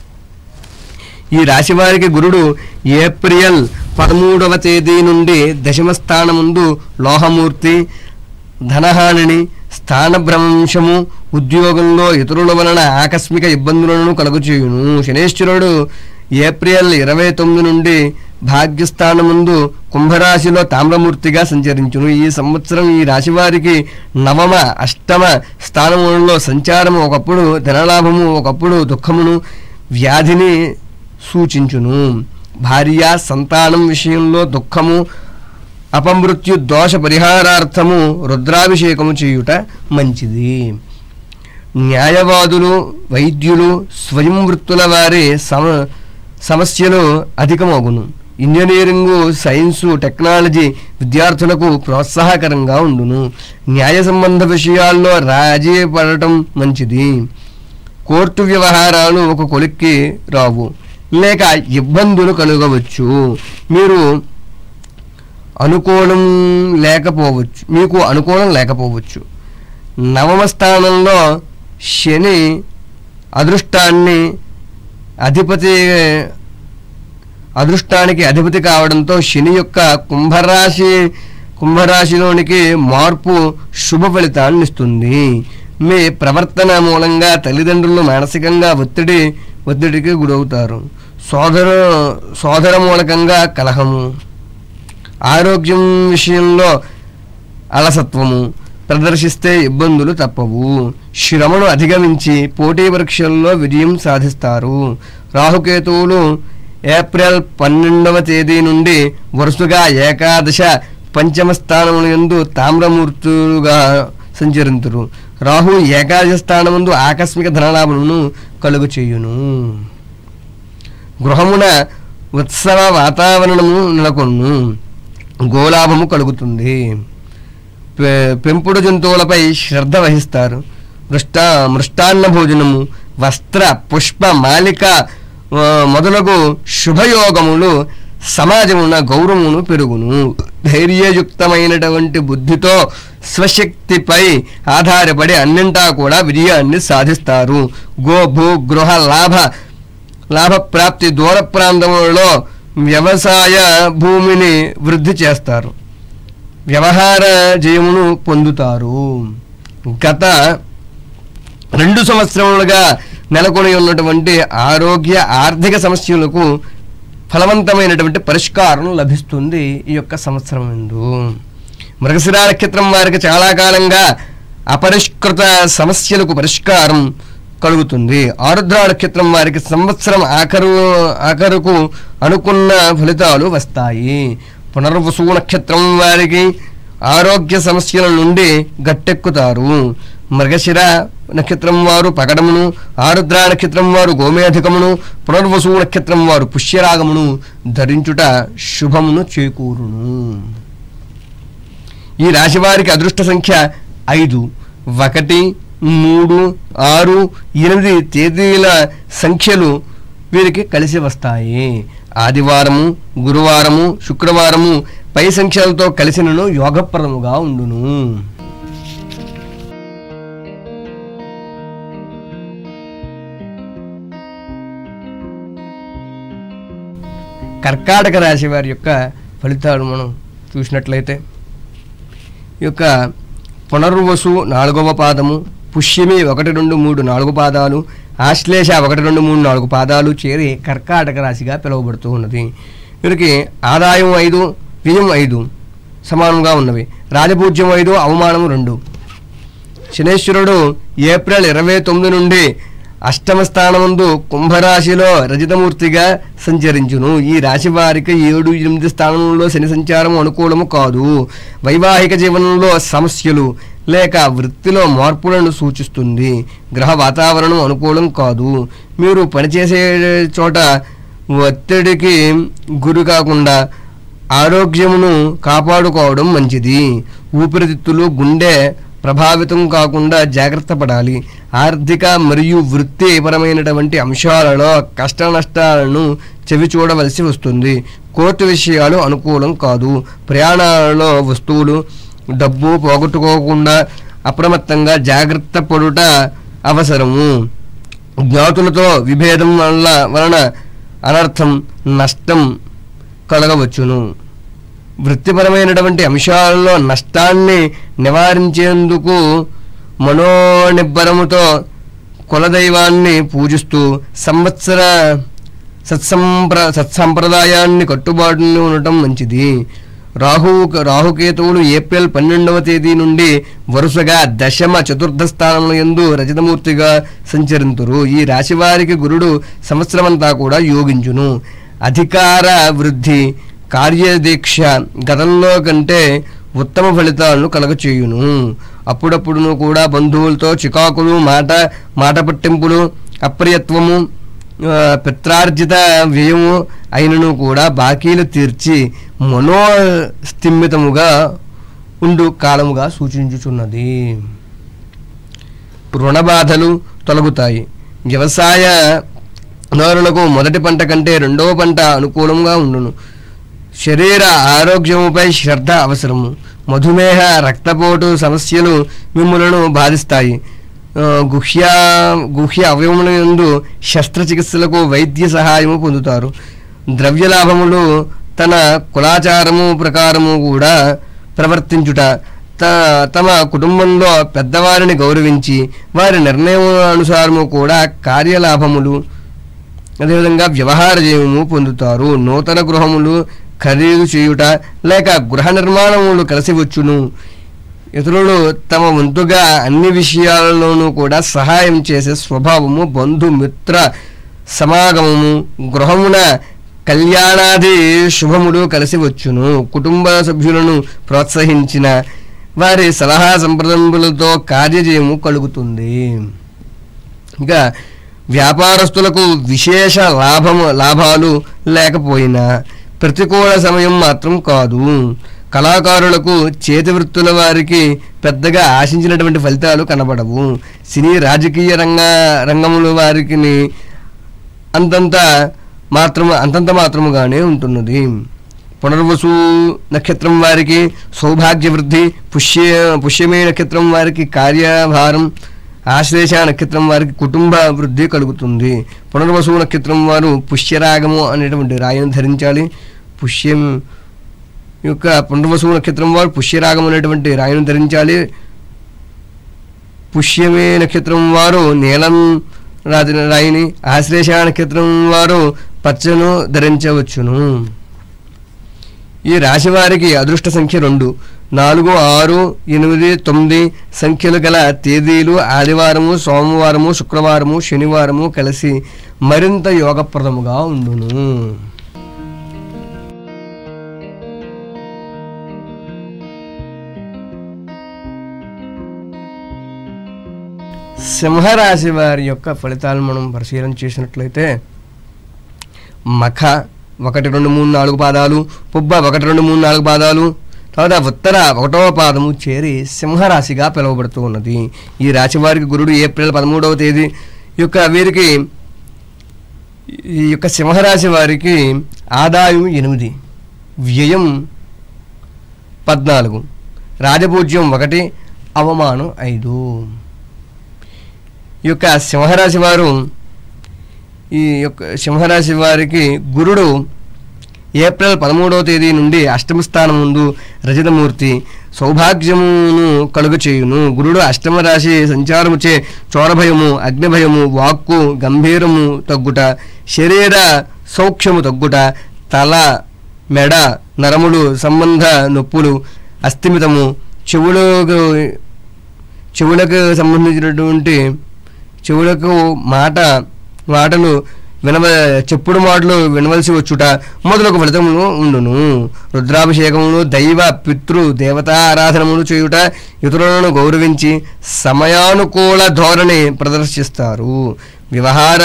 ఈ రాశి వారికి గురుడు ఏప్రిల్ పదమూడవ తేదీ నుండి దశమ స్థానముందు లోహమూర్తి ధనహానిని స్థానభ్రంశము ఉద్యోగంలో ఇతరుల వలన ఆకస్మిక ఇబ్బందులను కలుగుచేయును శనేశ్వరుడు ఏప్రిల్ ఇరవై తొమ్మిది నుండి భాగ్యస్థానముందు కుంభరాశిలో తామ్రమూర్తిగా సంచరించును ఈ సంవత్సరం ఈ రాశి వారికి నవమ అష్టమ స్థానములలో సంచారము ఒకప్పుడు ధనలాభము ఒకప్పుడు దుఃఖమును వ్యాధిని సూచించును భార్య సంతానం విషయంలో దుఃఖము అపమృత్యు దోష పరిహారార్థము రుద్రాభిషేకము చేయుట మంచిది న్యాయవాదులు వైద్యులు స్వయం వృత్తుల వారి సమ సమస్యలు అధికమగును ఇంజనీరింగు సైన్సు టెక్నాలజీ విద్యార్థులకు ప్రోత్సాహకరంగా ఉండును న్యాయ సంబంధ విషయాల్లో రాజీ పడటం మంచిది కోర్టు వ్యవహారాలు ఒక కొలిక్కి రావు లేక ఇబ్బందులు కలుగవచ్చు మీరు అనుకూలం లేకపోవచ్చు మీకు అనుకూలం లేకపోవచ్చు నవమ స్థానంలో శని అదృష్టాన్ని అధిపతి అదృష్టానికి అధిపతి కావడంతో శని యొక్క కుంభరాశి కుంభరాశిలోనికి మార్పు శుభ ఫలితాన్ని ఇస్తుంది మీ ప్రవర్తన మూలంగా తల్లిదండ్రులు మానసికంగా ఒత్తిడి ఒత్తిడికి గురవుతారు సోదర సోదర మూలకంగా కలహము ఆరోగ్యం విషయంలో అలసత్వము ప్రదర్శిస్తే ఇబ్బందులు తప్పవు శ్రమను అధిగమించి పోటీ పరీక్షల్లో విజయం సాధిస్తారు రాహుకేతువులు ఏప్రిల్ పన్నెండవ తేదీ నుండి వరుసగా ఏకాదశ పంచమ స్థానముల యందు తామ్రమూర్తులుగా సంచరింతురు రాహు ఏకాదశ స్థానముందు ఆకస్మిక ధనలాభమును కలుగు చేయును గృహమున ఉత్సవ వాతావరణము నెలకొన్ను గోలాభము కలుగుతుంది పె- పెంపుడు జంతువులపై శ్రద్ధ వహిస్తారు మృష్ట మృష్టాన్న భోజనము వస్త్ర పుష్ప మాలిక ఆ, మొదలగు శుభయోగములు సమాజమున గౌరవమును పెరుగును ధైర్యయుక్తమైనటువంటి బుద్ధితో స్వశక్తిపై ఆధారపడి అన్నింటా కూడా విజయాన్ని సాధిస్తారు గో భూ గృహ లాభ లాభప్రాప్తి దూర ప్రాంతములలో వ్యవసాయ భూమిని వృద్ధి చేస్తారు వ్యవహార జయమును పొందుతారు గత రెండు సంవత్సరములుగా నెలకొని ఉన్నటువంటి ఆరోగ్య ఆర్థిక సమస్యలకు ఫలవంతమైనటువంటి పరిష్కారం లభిస్తుంది ఈ యొక్క సంవత్సరం ఎందు మృగశిర నక్షత్రం వారికి చాలా కాలంగా అపరిష్కృత సమస్యలకు పరిష్కారం కలుగుతుంది ఆరుద్ర నక్షత్రం వారికి సంవత్సరం ఆఖరు ఆఖరుకు అనుకున్న ఫలితాలు వస్తాయి పునర్వసు నక్షత్రం వారికి ఆరోగ్య సమస్యల నుండి గట్టెక్కుతారు మృగశిర నక్షత్రం వారు పగడమును ఆరుద్ర నక్షత్రం వారు గోమేధికమును పునర్వసు నక్షత్రం వారు పుష్యరాగమును ధరించుట శుభమును చేకూరును ఈ రాశి వారికి అదృష్ట సంఖ్య ఐదు ఒకటి మూడు ఆరు ఎనిమిది తేదీల సంఖ్యలు వీరికి కలిసి వస్తాయి ఆదివారము గురువారము శుక్రవారము పై సంఖ్యలతో కలిసినను యోగప్రదముగా ఉండును కర్కాటక రాశి వారి యొక్క ఫలితాలు మనం చూసినట్లయితే ఈ యొక్క పునర్వసు నాలుగవ పాదము పుష్యమి ఒకటి రెండు మూడు నాలుగు పాదాలు ఆశ్లేష ఒకటి రెండు మూడు నాలుగు పాదాలు చేరి కర్కాటక రాశిగా పిలువబడుతూ ఉన్నది వీరికి ఆదాయం ఐదు వ్యయం ఐదు సమానంగా ఉన్నవి రాజపూజ్యం ఐదు అవమానం రెండు శనేశ్వరుడు ఏప్రిల్ ఇరవై తొమ్మిది నుండి అష్టమ స్థానమందు కుంభరాశిలో రజితమూర్తిగా సంచరించును ఈ రాశి వారికి ఏడు ఎనిమిది స్థానంలో శని సంచారం అనుకూలము కాదు వైవాహిక జీవనంలో సమస్యలు లేక వృత్తిలో మార్పులను సూచిస్తుంది గ్రహ వాతావరణం అనుకూలం కాదు మీరు పనిచేసే చోట ఒత్తిడికి గురి కాకుండా ఆరోగ్యమును కాపాడుకోవడం మంచిది ఊపిరితిత్తులు గుండె ప్రభావితం కాకుండా జాగ్రత్త పడాలి ఆర్థిక మరియు వృత్తిపరమైనటువంటి అంశాలలో కష్ట నష్టాలను చెవి చూడవలసి వస్తుంది కోర్టు విషయాలు అనుకూలం కాదు ప్రయాణాలలో వస్తువులు డబ్బు పోగొట్టుకోకుండా అప్రమత్తంగా జాగ్రత్త పడుట అవసరము జ్ఞాతులతో విభేదం వల్ల వలన అనర్థం నష్టం కలగవచ్చును వృత్తిపరమైనటువంటి అంశాలలో నష్టాన్ని నివారించేందుకు మనోనిబ్బరముతో కులదైవాన్ని పూజిస్తూ సంవత్సర సత్సంప్ర సత్సంప్రదాయాన్ని కట్టుబాటుని ఉండటం మంచిది రాహు రాహుకేతువులు ఏప్రిల్ పన్నెండవ తేదీ నుండి వరుసగా దశమ చతుర్థ స్థానముల యందు రజతమూర్తిగా సంచరింతురు ఈ రాశివారికి గురుడు సంవత్సరమంతా కూడా యోగించును అధికార వృద్ధి కార్యదీక్ష గతంలో కంటే ఉత్తమ ఫలితాలను కలగచేయును అప్పుడప్పుడును కూడా బంధువులతో చికాకులు మాట మాట పట్టింపులు అప్రియత్వము ఆ, పిత్రార్జిత వ్యయము అయినను కూడా బాకీలు తీర్చి మనోస్థిమితముగా ఉండు కాలముగా సూచించుచున్నది రుణ బాధలు తొలగుతాయి వ్యవసాయ దారులకు మొదటి పంట కంటే రెండవ పంట అనుకూలంగా ఉండును శరీర ఆరోగ్యముపై శ్రద్ధ అవసరము మధుమేహ రక్తపోటు సమస్యలు మిమ్ములను బాధిస్తాయి ఆ, గుహ్య గుహ్య అవయముల యందు శస్త్రచికిత్సలకు వైద్య సహాయము పొందుతారు ద్రవ్యలాభములు తన కులాచారము ప్రకారము కూడా ప్రవర్తించుట త తమ కుటుంబంలో పెద్దవారిని గౌరవించి వారి నిర్ణయం అనుసారము కూడా కార్యలాభములు అదేవిధంగా వ్యవహార జీవము పొందుతారు నూతన గృహములు ఖరీదు చేయుట లేక గృహ నిర్మాణములు కలిసి వచ్చును ఇతరులు తమ వంతుగా అన్ని విషయాలలోనూ కూడా సహాయం చేసే స్వభావము బంధుమిత్ర సమాగమము గృహమున కళ్యాణాది శుభములు కలిసి వచ్చును కుటుంబ సభ్యులను ప్రోత్సహించిన వారి సలహా సంప్రదంపులతో కార్యజయము కలుగుతుంది ఇంకా వ్యాపారస్తులకు విశేష లాభము లాభాలు లేకపోయినా ప్రతికూల సమయం మాత్రం కాదు కళాకారులకు చేతి వృత్తుల వారికి పెద్దగా ఆశించినటువంటి ఫలితాలు కనబడవు సినీ రాజకీయ రంగ రంగముల వారికి అంతంత మాత్రము అంతంత మాత్రముగానే ఉంటున్నది పునర్వసు నక్షత్రం వారికి సౌభాగ్య వృద్ధి పుష్య పుష్యమే నక్షత్రం వారికి కార్యభారం ఆశ్లేష నక్షత్రం వారికి కుటుంబ వృద్ధి కలుగుతుంది పునర్వసు నక్షత్రం వారు పుష్యరాగము అనేటువంటి రాయిని ధరించాలి పుష్యం యొక్క పునర్వసు నక్షత్రం వారు పుష్యరాగం అనేటువంటి రాయిని ధరించాలి పుష్యమే నక్షత్రం వారు నీలం రాజు రాయిని ఆశ్లేష నక్షత్రం వారు పచ్చను ధరించవచ్చును ఈ రాశి వారికి అదృష్ట సంఖ్య రెండు నాలుగు ఆరు ఎనిమిది తొమ్మిది సంఖ్యలు గల తేదీలు ఆదివారము సోమవారము శుక్రవారము శనివారము కలిసి మరింత యోగప్రదముగా ఉండును సింహరాశి వారి యొక్క ఫలితాలు మనం పరిశీలన చేసినట్లయితే మఖ ఒకటి రెండు మూడు నాలుగు పాదాలు పుబ్బ ఒకటి రెండు మూడు నాలుగు పాదాలు తర్వాత ఉత్తర ఒకటవ పాదము చేరి సింహరాశిగా పిలువబడుతూ ఉన్నది ఈ రాశి వారికి గురుడు ఏప్రిల్ పదమూడవ తేదీ యొక్క వీరికి ఈ యొక్క సింహరాశి వారికి ఆదాయం ఎనిమిది వ్యయం పద్నాలుగు రాజపూజ్యం ఒకటి అవమానం ఐదు ఈ యొక్క సింహరాశి వారు ఈ యొక్క సింహరాశి వారికి గురుడు ఏప్రిల్ పదమూడవ తేదీ నుండి అష్టమ స్థానం ముందు రజతమూర్తి సౌభాగ్యమును కలుగ చేయును గురుడు అష్టమ రాశి సంచారముచే చోరభయము అగ్నిభయము వాక్కు గంభీరము తగ్గుట శరీర సౌఖ్యము తగ్గుట తల మెడ నరములు సంబంధ నొప్పులు అస్థిమితము చెవులకు చెవులకు సంబంధించినటువంటి చెవులకు మాట మాటలు వినవ చెప్పుడు మాటలు వినవలసి వచ్చుట మొదలగు ఫలితములు ఉండును రుద్రాభిషేకములు దైవ పితృ దేవతా ఆరాధనములు చేయుట ఇతరులను గౌరవించి సమయానుకూల ధోరణి ప్రదర్శిస్తారు వ్యవహార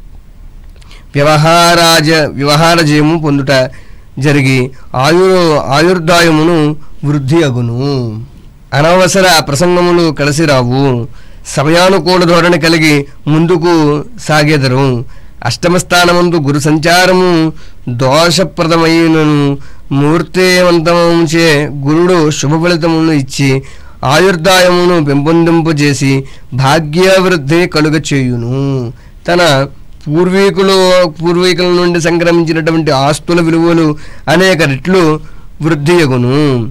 వ్యవహారాజ వ్యవహార జయము పొందుట జరిగి ఆయు ఆయుర్దాయమును వృద్ధి అగును అనవసర ప్రసంగములు కలిసి రావు సమయానుకూల ధోరణి కలిగి ముందుకు సాగెదరు అష్టమ స్థానమందు గురు సంచారము దోషప్రదమైనను మూర్తివంతముచే గురుడు శుభ ఫలితమును ఇచ్చి ఆయుర్దాయమును పెంపొందింపజేసి భాగ్యాభివృద్ధి కలుగ చేయును తన పూర్వీకులు పూర్వీకుల నుండి సంక్రమించినటువంటి ఆస్తుల విలువలు అనేక రెట్లు వృద్ధియగును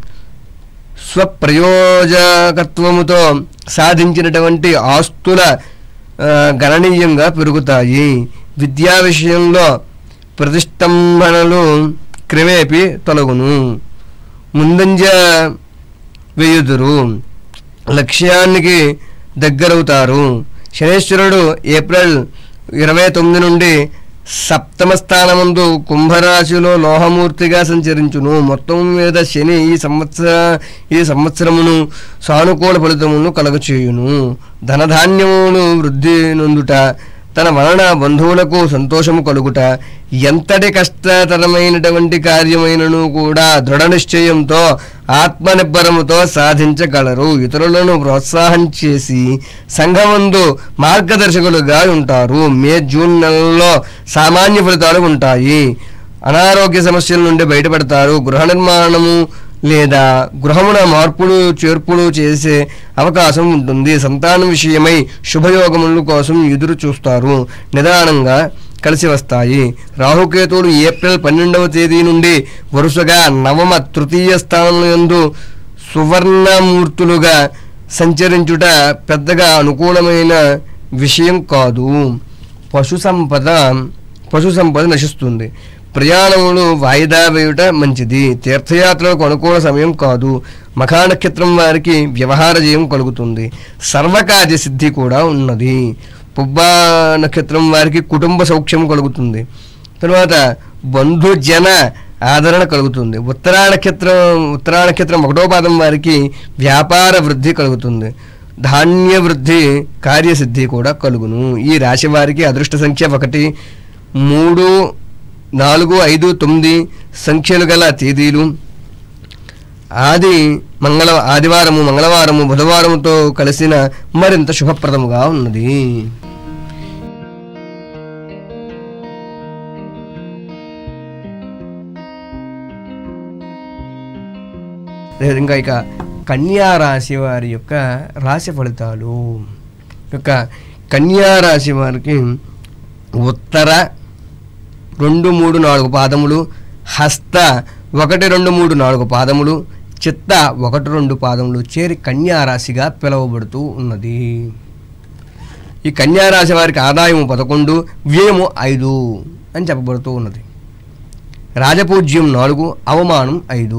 స్వప్రయోజకత్వముతో సాధించినటువంటి ఆస్తుల ఆ, గణనీయంగా పెరుగుతాయి విద్యా విషయంలో ప్రతిష్టంభనలు క్రమేపీ తొలగును ముందంజ వేయుదురు లక్ష్యానికి దగ్గరవుతారు శనేశ్వరుడు ఏప్రిల్ ఇరవై తొమ్మిది నుండి సప్తమ స్థానమందు కుంభరాశిలో లోహమూర్తిగా సంచరించును మొత్తం మీద శని ఈ సంవత్సర ఈ సంవత్సరమును సానుకూల ఫలితమును కలగచేయును ధనధాన్యమును వృద్ధి నొందుట తన వలన బంధువులకు సంతోషము కలుగుట ఎంతటి కష్టతరమైనటువంటి కార్యమైనను కూడా దృఢ నిశ్చయంతో ఆత్మనిర్భరముతో సాధించగలరు ఇతరులను ప్రోత్సాహం చేసి సంఘమందు మార్గదర్శకులుగా ఉంటారు మే జూన్ నెలలో సామాన్య ఫలితాలు ఉంటాయి అనారోగ్య సమస్యల నుండి బయటపడతారు గృహ నిర్మాణము లేదా గృహమున మార్పులు చేర్పులు చేసే అవకాశం ఉంటుంది సంతానం విషయమై శుభయోగముల కోసం ఎదురు చూస్తారు నిదానంగా కలిసి వస్తాయి రాహుకేతువులు ఏప్రిల్ పన్నెండవ తేదీ నుండి వరుసగా నవమ తృతీయ స్థానంలో యందు సువర్ణమూర్తులుగా సంచరించుట పెద్దగా అనుకూలమైన విషయం కాదు పశు సంపద పశు సంపద నశిస్తుంది ప్రయాణములు వాయిదా వేయుట మంచిది తీర్థయాత్రలకు అనుకూల సమయం కాదు మఖా నక్షత్రం వారికి వ్యవహార జయం కలుగుతుంది సర్వకార్య సిద్ధి కూడా ఉన్నది పుబ్బా నక్షత్రం వారికి కుటుంబ సౌఖ్యం కలుగుతుంది తర్వాత బంధుజన ఆదరణ కలుగుతుంది ఉత్తరా నక్షత్రం ఉత్తరా నక్షత్రం ఒకటో పాదం వారికి వ్యాపార వృద్ధి కలుగుతుంది ధాన్య వృద్ధి కార్యసిద్ధి కూడా కలుగును ఈ రాశి వారికి అదృష్ట సంఖ్య ఒకటి మూడు నాలుగు ఐదు తొమ్మిది సంఖ్యలు గల తేదీలు ఆది మంగళ ఆదివారము మంగళవారము బుధవారముతో కలిసిన మరింత శుభప్రదముగా ఉన్నది అదేవిధంగా ఇక కన్యా రాశి వారి యొక్క రాశి ఫలితాలు యొక్క కన్యా రాశి వారికి ఉత్తర రెండు మూడు నాలుగు పాదములు హస్త ఒకటి రెండు మూడు నాలుగు పాదములు చిత్త ఒకటి రెండు పాదములు చేరి కన్యా రాశిగా పిలువబడుతూ ఉన్నది ఈ కన్యా రాశి వారికి ఆదాయం పదకొండు వ్యయము ఐదు అని చెప్పబడుతూ ఉన్నది రాజపూజ్యం నాలుగు అవమానం ఐదు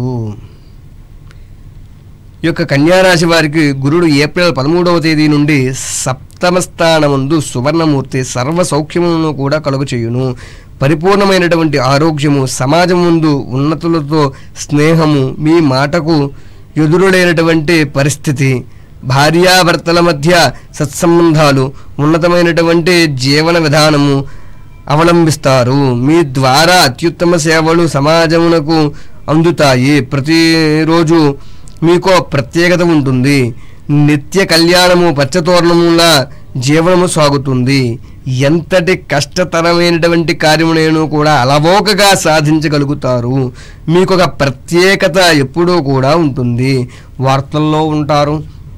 ఈ యొక్క కన్యారాశి వారికి గురుడు ఏప్రిల్ పదమూడవ తేదీ నుండి సప్తమ స్థానమందు సువర్ణమూర్తి సర్వ సౌఖ్యములను కూడా కలుగు చేయును పరిపూర్ణమైనటువంటి ఆరోగ్యము సమాజం ముందు ఉన్నతులతో స్నేహము మీ మాటకు ఎదురులేనటువంటి పరిస్థితి భార్యాభర్తల మధ్య సత్సంబంధాలు ఉన్నతమైనటువంటి జీవన విధానము అవలంబిస్తారు మీ ద్వారా అత్యుత్తమ సేవలు సమాజమునకు అందుతాయి ప్రతిరోజు మీకు ప్రత్యేకత ఉంటుంది నిత్య కళ్యాణము పచ్చతోరణములా జీవనము సాగుతుంది ఎంతటి కష్టతరమైనటువంటి కార్యములను కూడా అలవోకగా సాధించగలుగుతారు మీకు ఒక ప్రత్యేకత ఎప్పుడూ కూడా ఉంటుంది వార్తల్లో ఉంటారు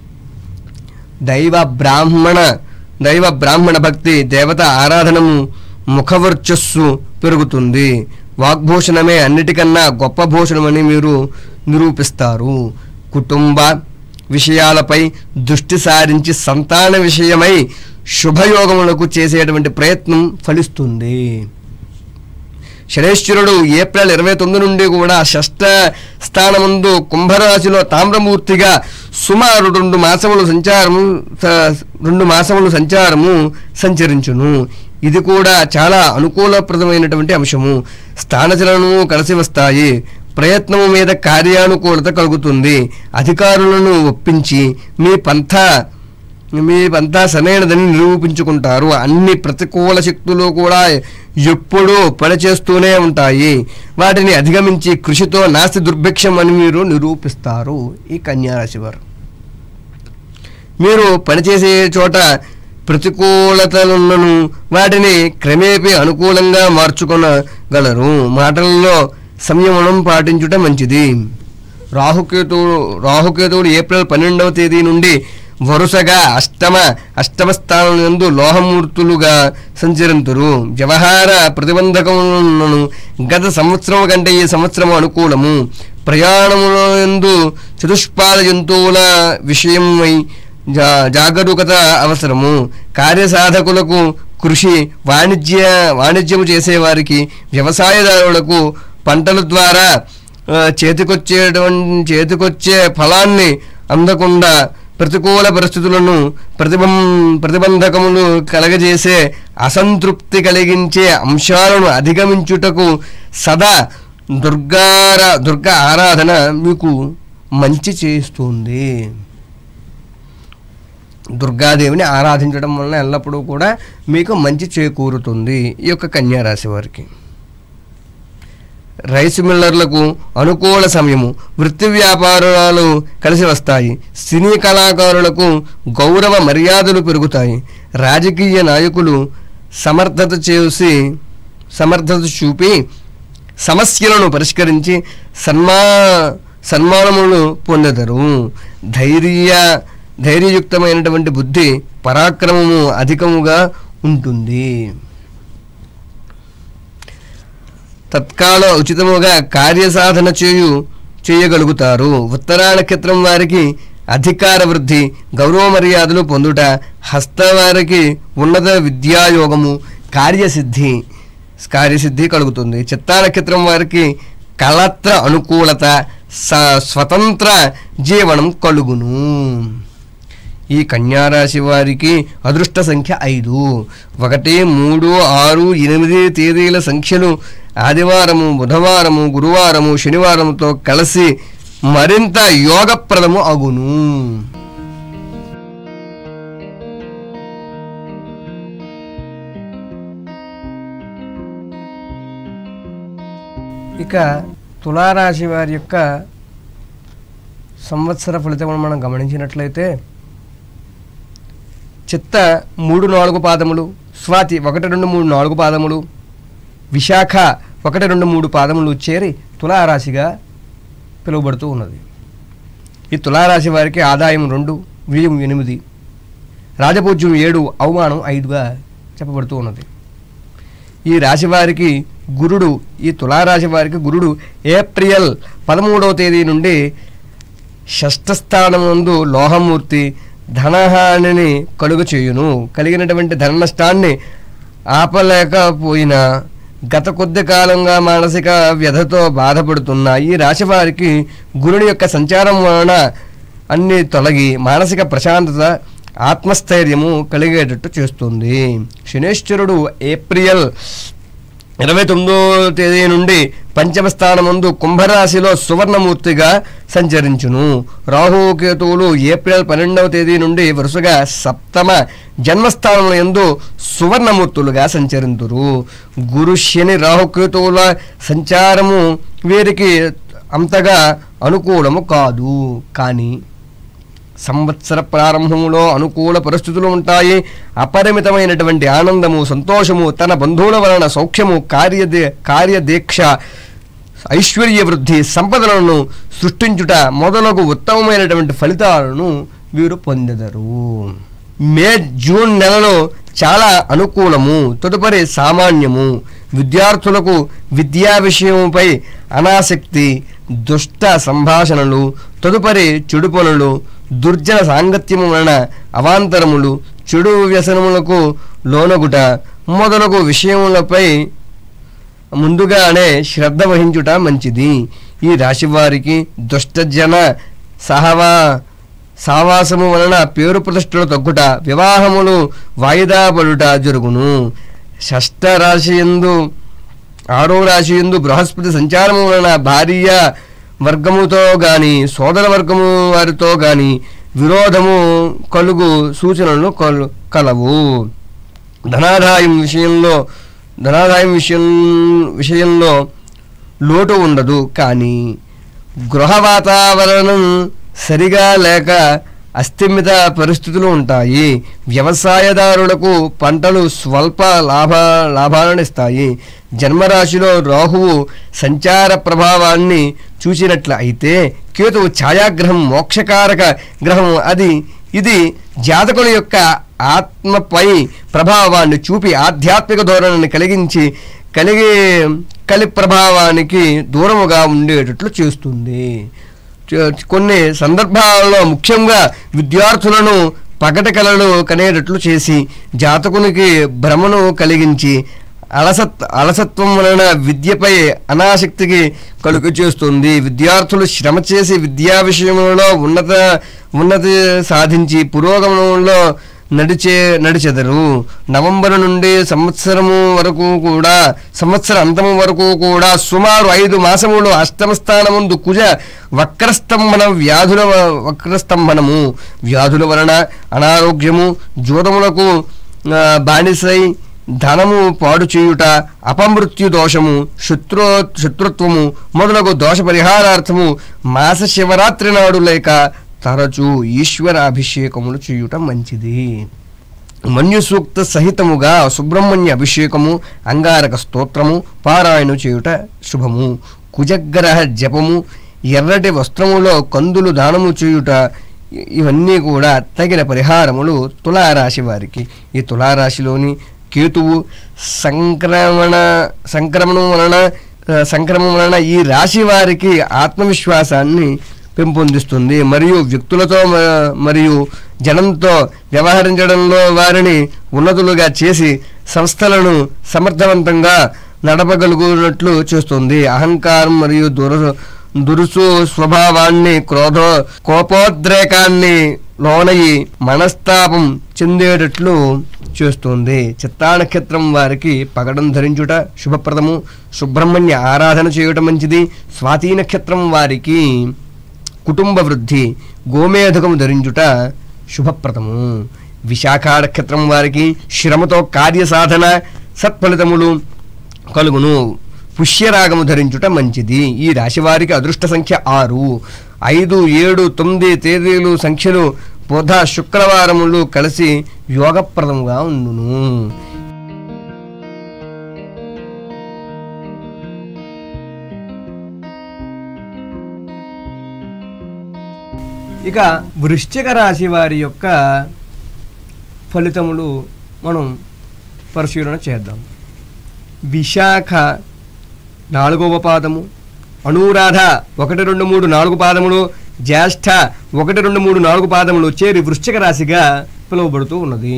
దైవ బ్రాహ్మణ దైవ బ్రాహ్మణ భక్తి దేవత ఆరాధనము ముఖవర్చస్సు పెరుగుతుంది వాగ్భూషణమే అన్నిటికన్నా గొప్ప భూషణమని మీరు నిరూపిస్తారు కుటుంబ విషయాలపై దృష్టి సారించి సంతాన విషయమై శుభయోగములకు చేసేటువంటి ప్రయత్నం ఫలిస్తుంది శనేశ్వరుడు ఏప్రిల్ ఇరవై తొమ్మిది నుండి కూడా షష్ఠ స్థానముందు కుంభరాశిలో తామ్రమూర్తిగా సుమారు రెండు మాసములు సంచారము స- రెండు మాసములు సంచారము సంచరించును ఇది కూడా చాలా అనుకూలప్రదమైనటువంటి అంశము స్థానచలనము కలిసి వస్తాయి ప్రయత్నము మీద కార్యానుకూలత కలుగుతుంది అధికారులను ఒప్పించి మీ పంథ మీ పంతా సరైనదని నిరూపించుకుంటారు అన్ని ప్రతికూల శక్తులు కూడా ఎప్పుడూ పనిచేస్తూనే ఉంటాయి వాటిని అధిగమించి కృషితో నాస్తి దుర్భిక్షం అని మీరు నిరూపిస్తారు ఈ కన్యారాశి వారు మీరు పనిచేసే చోట ప్రతికూలతలను వాటిని క్రమేపీ అనుకూలంగా మార్చుకొనగలరు మాటలలో సంయమనం పాటించుట మంచిది రాహుకేతువు రాహుకేతువులు ఏప్రిల్ పన్నెండవ తేదీ నుండి వరుసగా అష్టమ అష్టమ స్థానం నందు లోహమూర్తులుగా సంచరింతురు వ్యవహార ప్రతిబంధకములను గత సంవత్సరం కంటే ఈ సంవత్సరం అనుకూలము ప్రయాణములందు చతుష్పాద జంతువుల విషయమై జా జాగరూకత అవసరము కార్యసాధకులకు కృషి వాణిజ్య వాణిజ్యము చేసేవారికి వ్యవసాయదారులకు పంటల ద్వారా ఆ, చేతికొచ్చేటువంటి చేతికొచ్చే ఫలాన్ని అందకుండా ప్రతికూల పరిస్థితులను ప్రతిబం ప్రతిబంధకములు కలగజేసే అసంతృప్తి కలిగించే అంశాలను అధిగమించుటకు సదా దుర్గార దుర్గా ఆరాధన మీకు మంచి చేస్తుంది దుర్గాదేవిని ఆరాధించడం వలన ఎల్లప్పుడూ కూడా మీకు మంచి చేకూరుతుంది ఈ యొక్క కన్యారాశి వారికి రైస్ మిల్లర్లకు అనుకూల సమయము వృత్తి వ్యాపారాలు కలిసి వస్తాయి సినీ కళాకారులకు గౌరవ మర్యాదలు పెరుగుతాయి రాజకీయ నాయకులు సమర్థత చేసి సమర్థత చూపి సమస్యలను పరిష్కరించి సన్మా సన్మానములు పొందెదరు ధైర్య ధైర్యయుక్తమైనటువంటి బుద్ధి పరాక్రమము అధికముగా ఉంటుంది తత్కాల ఉచితముగా కార్యసాధన చేయు చేయగలుగుతారు ఉత్తరా నక్షత్రం వారికి అధికార వృద్ధి గౌరవ మర్యాదలు పొందుట హస్త వారికి ఉన్నత విద్యాయోగము కార్యసిద్ధి కార్యసిద్ధి కలుగుతుంది చిత్తా నక్షత్రం వారికి కళత్ర అనుకూలత స- స్వతంత్ర జీవనం కలుగును ఈ కన్యారాశి వారికి అదృష్ట సంఖ్య ఐదు ఒకటి మూడు ఆరు ఎనిమిది తేదీల సంఖ్యలు ఆదివారము బుధవారము గురువారము శనివారముతో కలిసి మరింత యోగప్రదము అగును ఇక తులారాశి వారి యొక్క సంవత్సర ఫలితమును మనం గమనించినట్లయితే చిత్త మూడు నాలుగు పాదములు స్వాతి ఒకటి రెండు మూడు నాలుగు పాదములు విశాఖ ఒకటి రెండు మూడు పాదములు చేరి తులారాశిగా పిలువబడుతూ ఉన్నది ఈ తులారాశి వారికి ఆదాయం రెండు వ్యయం ఎనిమిది రాజపూజ్యం ఏడు అవమానం ఐదుగా చెప్పబడుతూ ఉన్నది ఈ రాశి వారికి గురుడు ఈ తులారాశి వారికి గురుడు ఏప్రిల్ పదమూడవ తేదీ నుండి షష్ఠ స్థానం నందు లోహమూర్తి ధనహానిని కలుగ చేయును కలిగినటువంటి ధన నష్టాన్ని ఆపలేకపోయినా గత కొద్ది కాలంగా మానసిక వ్యధతో బాధపడుతున్న ఈ రాశి వారికి గురుని యొక్క సంచారం వలన అన్ని తొలగి మానసిక ప్రశాంతత ఆత్మస్థైర్యము కలిగేటట్టు చేస్తుంది శనేశ్వరుడు ఏప్రిల్ ఇరవై తొమ్మిదో తేదీ నుండి పంచమ స్థానమందు కుంభరాశిలో సువర్ణమూర్తిగా సంచరించును రాహుకేతువులు ఏప్రిల్ పన్నెండవ తేదీ నుండి వరుసగా సప్తమ జన్మస్థానంలో ఎందు సువర్ణమూర్తులుగా సంచరింతురు గురు శని రాహుకేతువుల సంచారము వీరికి అంతగా అనుకూలము కాదు కానీ సంవత్సర ప్రారంభంలో అనుకూల పరిస్థితులు ఉంటాయి అపరిమితమైనటువంటి ఆనందము సంతోషము తన బంధువుల వలన సౌఖ్యము కార్యదే కార్యదీక్ష ఐశ్వర్య వృద్ధి సంపదలను సృష్టించుట మొదలగు ఉత్తమమైనటువంటి ఫలితాలను వీరు పొందెదరు మే జూన్ నెలలో చాలా అనుకూలము తదుపరి సామాన్యము విద్యార్థులకు విద్యా విషయముపై అనాసక్తి దుష్ట సంభాషణలు తదుపరి చెడు పనులు దుర్జన సాంగత్యము వలన అవాంతరములు చెడు వ్యసనములకు లోనగుట మొదలగు విషయములపై ముందుగానే శ్రద్ధ వహించుట మంచిది ఈ రాశి వారికి దుష్టజన సహవా సావాసము వలన పేరు ప్రతిష్టలు తగ్గుట వివాహములు వాయిదా పడుట జరుగును షష్ఠ రాశి ఎందు ఆరో రాశి ఎందు బృహస్పతి సంచారము వలన భార్య వర్గముతో గాని సోదర వర్గము వారితో గాని విరోధము కలుగు సూచనలు కలు కలవు ధనాదాయం విషయంలో ధనాదాయం విషయం విషయంలో లోటు ఉండదు కానీ గృహ వాతావరణం సరిగా లేక అస్థిమిత పరిస్థితులు ఉంటాయి వ్యవసాయదారులకు పంటలు స్వల్ప లాభ లాభాలను ఇస్తాయి జన్మరాశిలో రాహువు సంచార ప్రభావాన్ని చూసినట్లు అయితే కేతువు ఛాయాగ్రహం మోక్షకారక గ్రహం అది ఇది జాతకుల యొక్క ఆత్మపై ప్రభావాన్ని చూపి ఆధ్యాత్మిక ధోరణిని కలిగించి కలిగే కలి ప్రభావానికి దూరముగా ఉండేటట్లు చేస్తుంది చ- కొన్ని సందర్భాలలో ముఖ్యంగా విద్యార్థులను పగట కళలు కనేటట్లు చేసి జాతకునికి భ్రమను కలిగించి అలసత్ అలసత్వం వలన విద్యపై అనాసక్తికి కలుగు చేస్తుంది విద్యార్థులు శ్రమ చేసి విద్యా విషయంలో ఉన్నత ఉన్నతి సాధించి పురోగమనంలో నడిచే నడిచెదరు నవంబర్ నుండి సంవత్సరము వరకు కూడా సంవత్సర అంతము వరకు కూడా సుమారు ఐదు మాసములు అష్టమ స్థానముందు కుజ వక్రస్తంభన వ్యాధుల వ- వక్రస్తంభనము వ్యాధుల వలన అనారోగ్యము జూదములకు ఆ, బానిసై ధనము పాడు చేయుట అపమృత్యు దోషము శత్రు శత్రుత్వము మొదలగు దోష పరిహారార్థము మాస శివరాత్రి నాడు లేక తరచూ ఈశ్వర అభిషేకములు చేయుట మంచిది మన్యు సూక్త సహితముగా సుబ్రహ్మణ్య అభిషేకము అంగారక స్తోత్రము పారాయణ చేయుట శుభము కుజగ్రహ జపము ఎర్రటి వస్త్రములో కందులు దానము చేయుట ఇ- ఇవన్నీ కూడా తగిన పరిహారములు తులారాశి వారికి ఈ తులారాశిలోని కేతువు సంక్రమణ సంక్రమణం వలన ఆ, సంక్రమం వలన ఈ రాశి వారికి ఆత్మవిశ్వాసాన్ని పెంపొందిస్తుంది మరియు వ్యక్తులతో మ- మరియు జనంతో వ్యవహరించడంలో వారిని ఉన్నతులుగా చేసి సంస్థలను సమర్థవంతంగా నడపగలుగునట్లు చేస్తుంది అహంకారం మరియు దుర దురుసు స్వభావాన్ని క్రోధ కోపోద్రేకాన్ని లోనయి మనస్తాపం చెందేటట్లు చేస్తుంది చిత్తా నక్షత్రం వారికి పగడం ధరించుట శుభప్రదము సుబ్రహ్మణ్య ఆరాధన చేయుట మంచిది స్వాతి నక్షత్రం వారికి కుటుంబ వృద్ధి గోమేధకము ధరించుట శుభప్రదము విశాఖ నక్షత్రం వారికి శ్రమతో కార్యసాధన సత్ఫలితములు కలుగును పుష్యరాగము ధరించుట మంచిది ఈ రాశి వారికి అదృష్ట సంఖ్య ఆరు ఐదు ఏడు తొమ్మిది తేదీలు సంఖ్యలు బుధ శుక్రవారములు కలిసి యోగప్రదముగా ఉండును ఇక వృశ్చిక రాశి వారి యొక్క ఫలితములు మనం పరిశీలన చేద్దాం విశాఖ నాలుగవ పాదము అనురాధ ఒకటి రెండు మూడు నాలుగు పాదములు జ్యేష్ఠ ఒకటి రెండు మూడు నాలుగు పాదములు చేరి వృశ్చిక రాశిగా పిలువబడుతూ ఉన్నది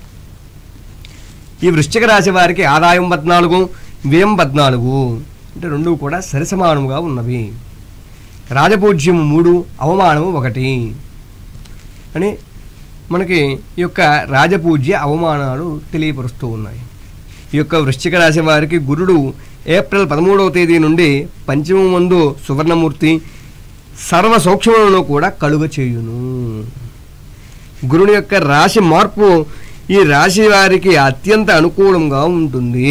ఈ వృశ్చిక రాశి వారికి ఆదాయం పద్నాలుగు వ్యయం పద్నాలుగు అంటే రెండు కూడా సరిసమానముగా ఉన్నవి రాజపూజ్యం మూడు అవమానము ఒకటి అని మనకి ఈ యొక్క రాజపూజ్య అవమానాలు తెలియపరుస్తూ ఉన్నాయి ఈ యొక్క వృశ్చిక రాశి వారికి గురుడు ఏప్రిల్ పదమూడవ తేదీ నుండి పంచమ మందు సువర్ణమూర్తి సర్వ సౌక్ష్మములను కూడా కలుగ చేయును గురుని యొక్క రాశి మార్పు ఈ రాశి వారికి అత్యంత అనుకూలంగా ఉంటుంది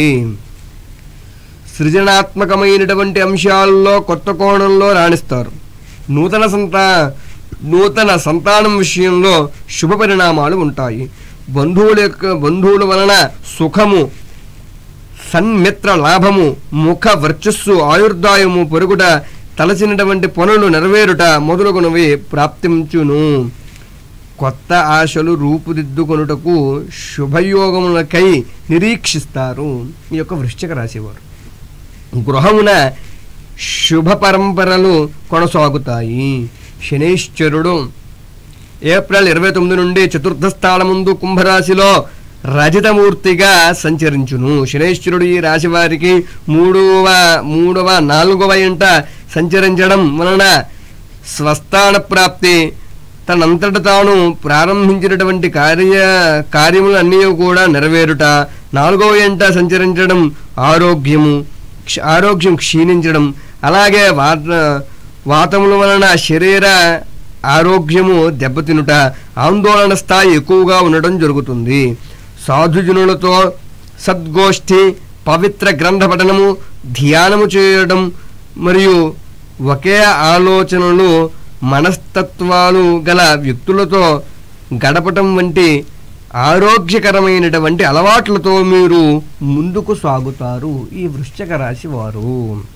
సృజనాత్మకమైనటువంటి అంశాల్లో కొత్త కోణంలో రాణిస్తారు నూతన సంతా నూతన సంతానం విషయంలో శుభ పరిణామాలు ఉంటాయి బంధువుల యొక్క బంధువుల వలన సుఖము సన్మిత్ర లాభము ముఖ వర్చస్సు ఆయుర్దాయము పొరుగుట తలచినటువంటి పనులు నెరవేరుట మొదలగునవి ప్రాప్తించును కొత్త ఆశలు రూపుదిద్దుకొనుటకు శుభయోగములకై నిరీక్షిస్తారు ఈ యొక్క వృశ్చిక రాశివారు గృహమున శుభ పరంపరలు కొనసాగుతాయి శనైశ్చరుడు ఏప్రిల్ ఇరవై తొమ్మిది నుండి చతుర్థ స్థానముందు కుంభరాశిలో రజితమూర్తిగా సంచరించును శనైశ్వరుడు ఈ రాశి వారికి మూడవ మూడవ నాలుగవ ఇంట సంచరించడం వలన స్వస్థాన ప్రాప్తి తనంతట తాను ప్రారంభించినటువంటి కార్య కార్యములు అన్నీ కూడా నెరవేరుట నాలుగవ ఎంట సంచరించడం ఆరోగ్యము క్ష- ఆరోగ్యం క్షీణించడం అలాగే వాత వాతముల వలన శరీర ఆరోగ్యము దెబ్బతినుట ఆందోళన స్థాయి ఎక్కువగా ఉండడం జరుగుతుంది సాధుజనులతో సద్గోష్ఠి పవిత్ర గ్రంథ పఠనము ధ్యానము చేయడం మరియు ఒకే ఆలోచనలు మనస్తత్వాలు గల వ్యక్తులతో గడపటం వంటి ఆరోగ్యకరమైనటువంటి అలవాట్లతో మీరు ముందుకు సాగుతారు ఈ వృశ్చిక రాశి వారు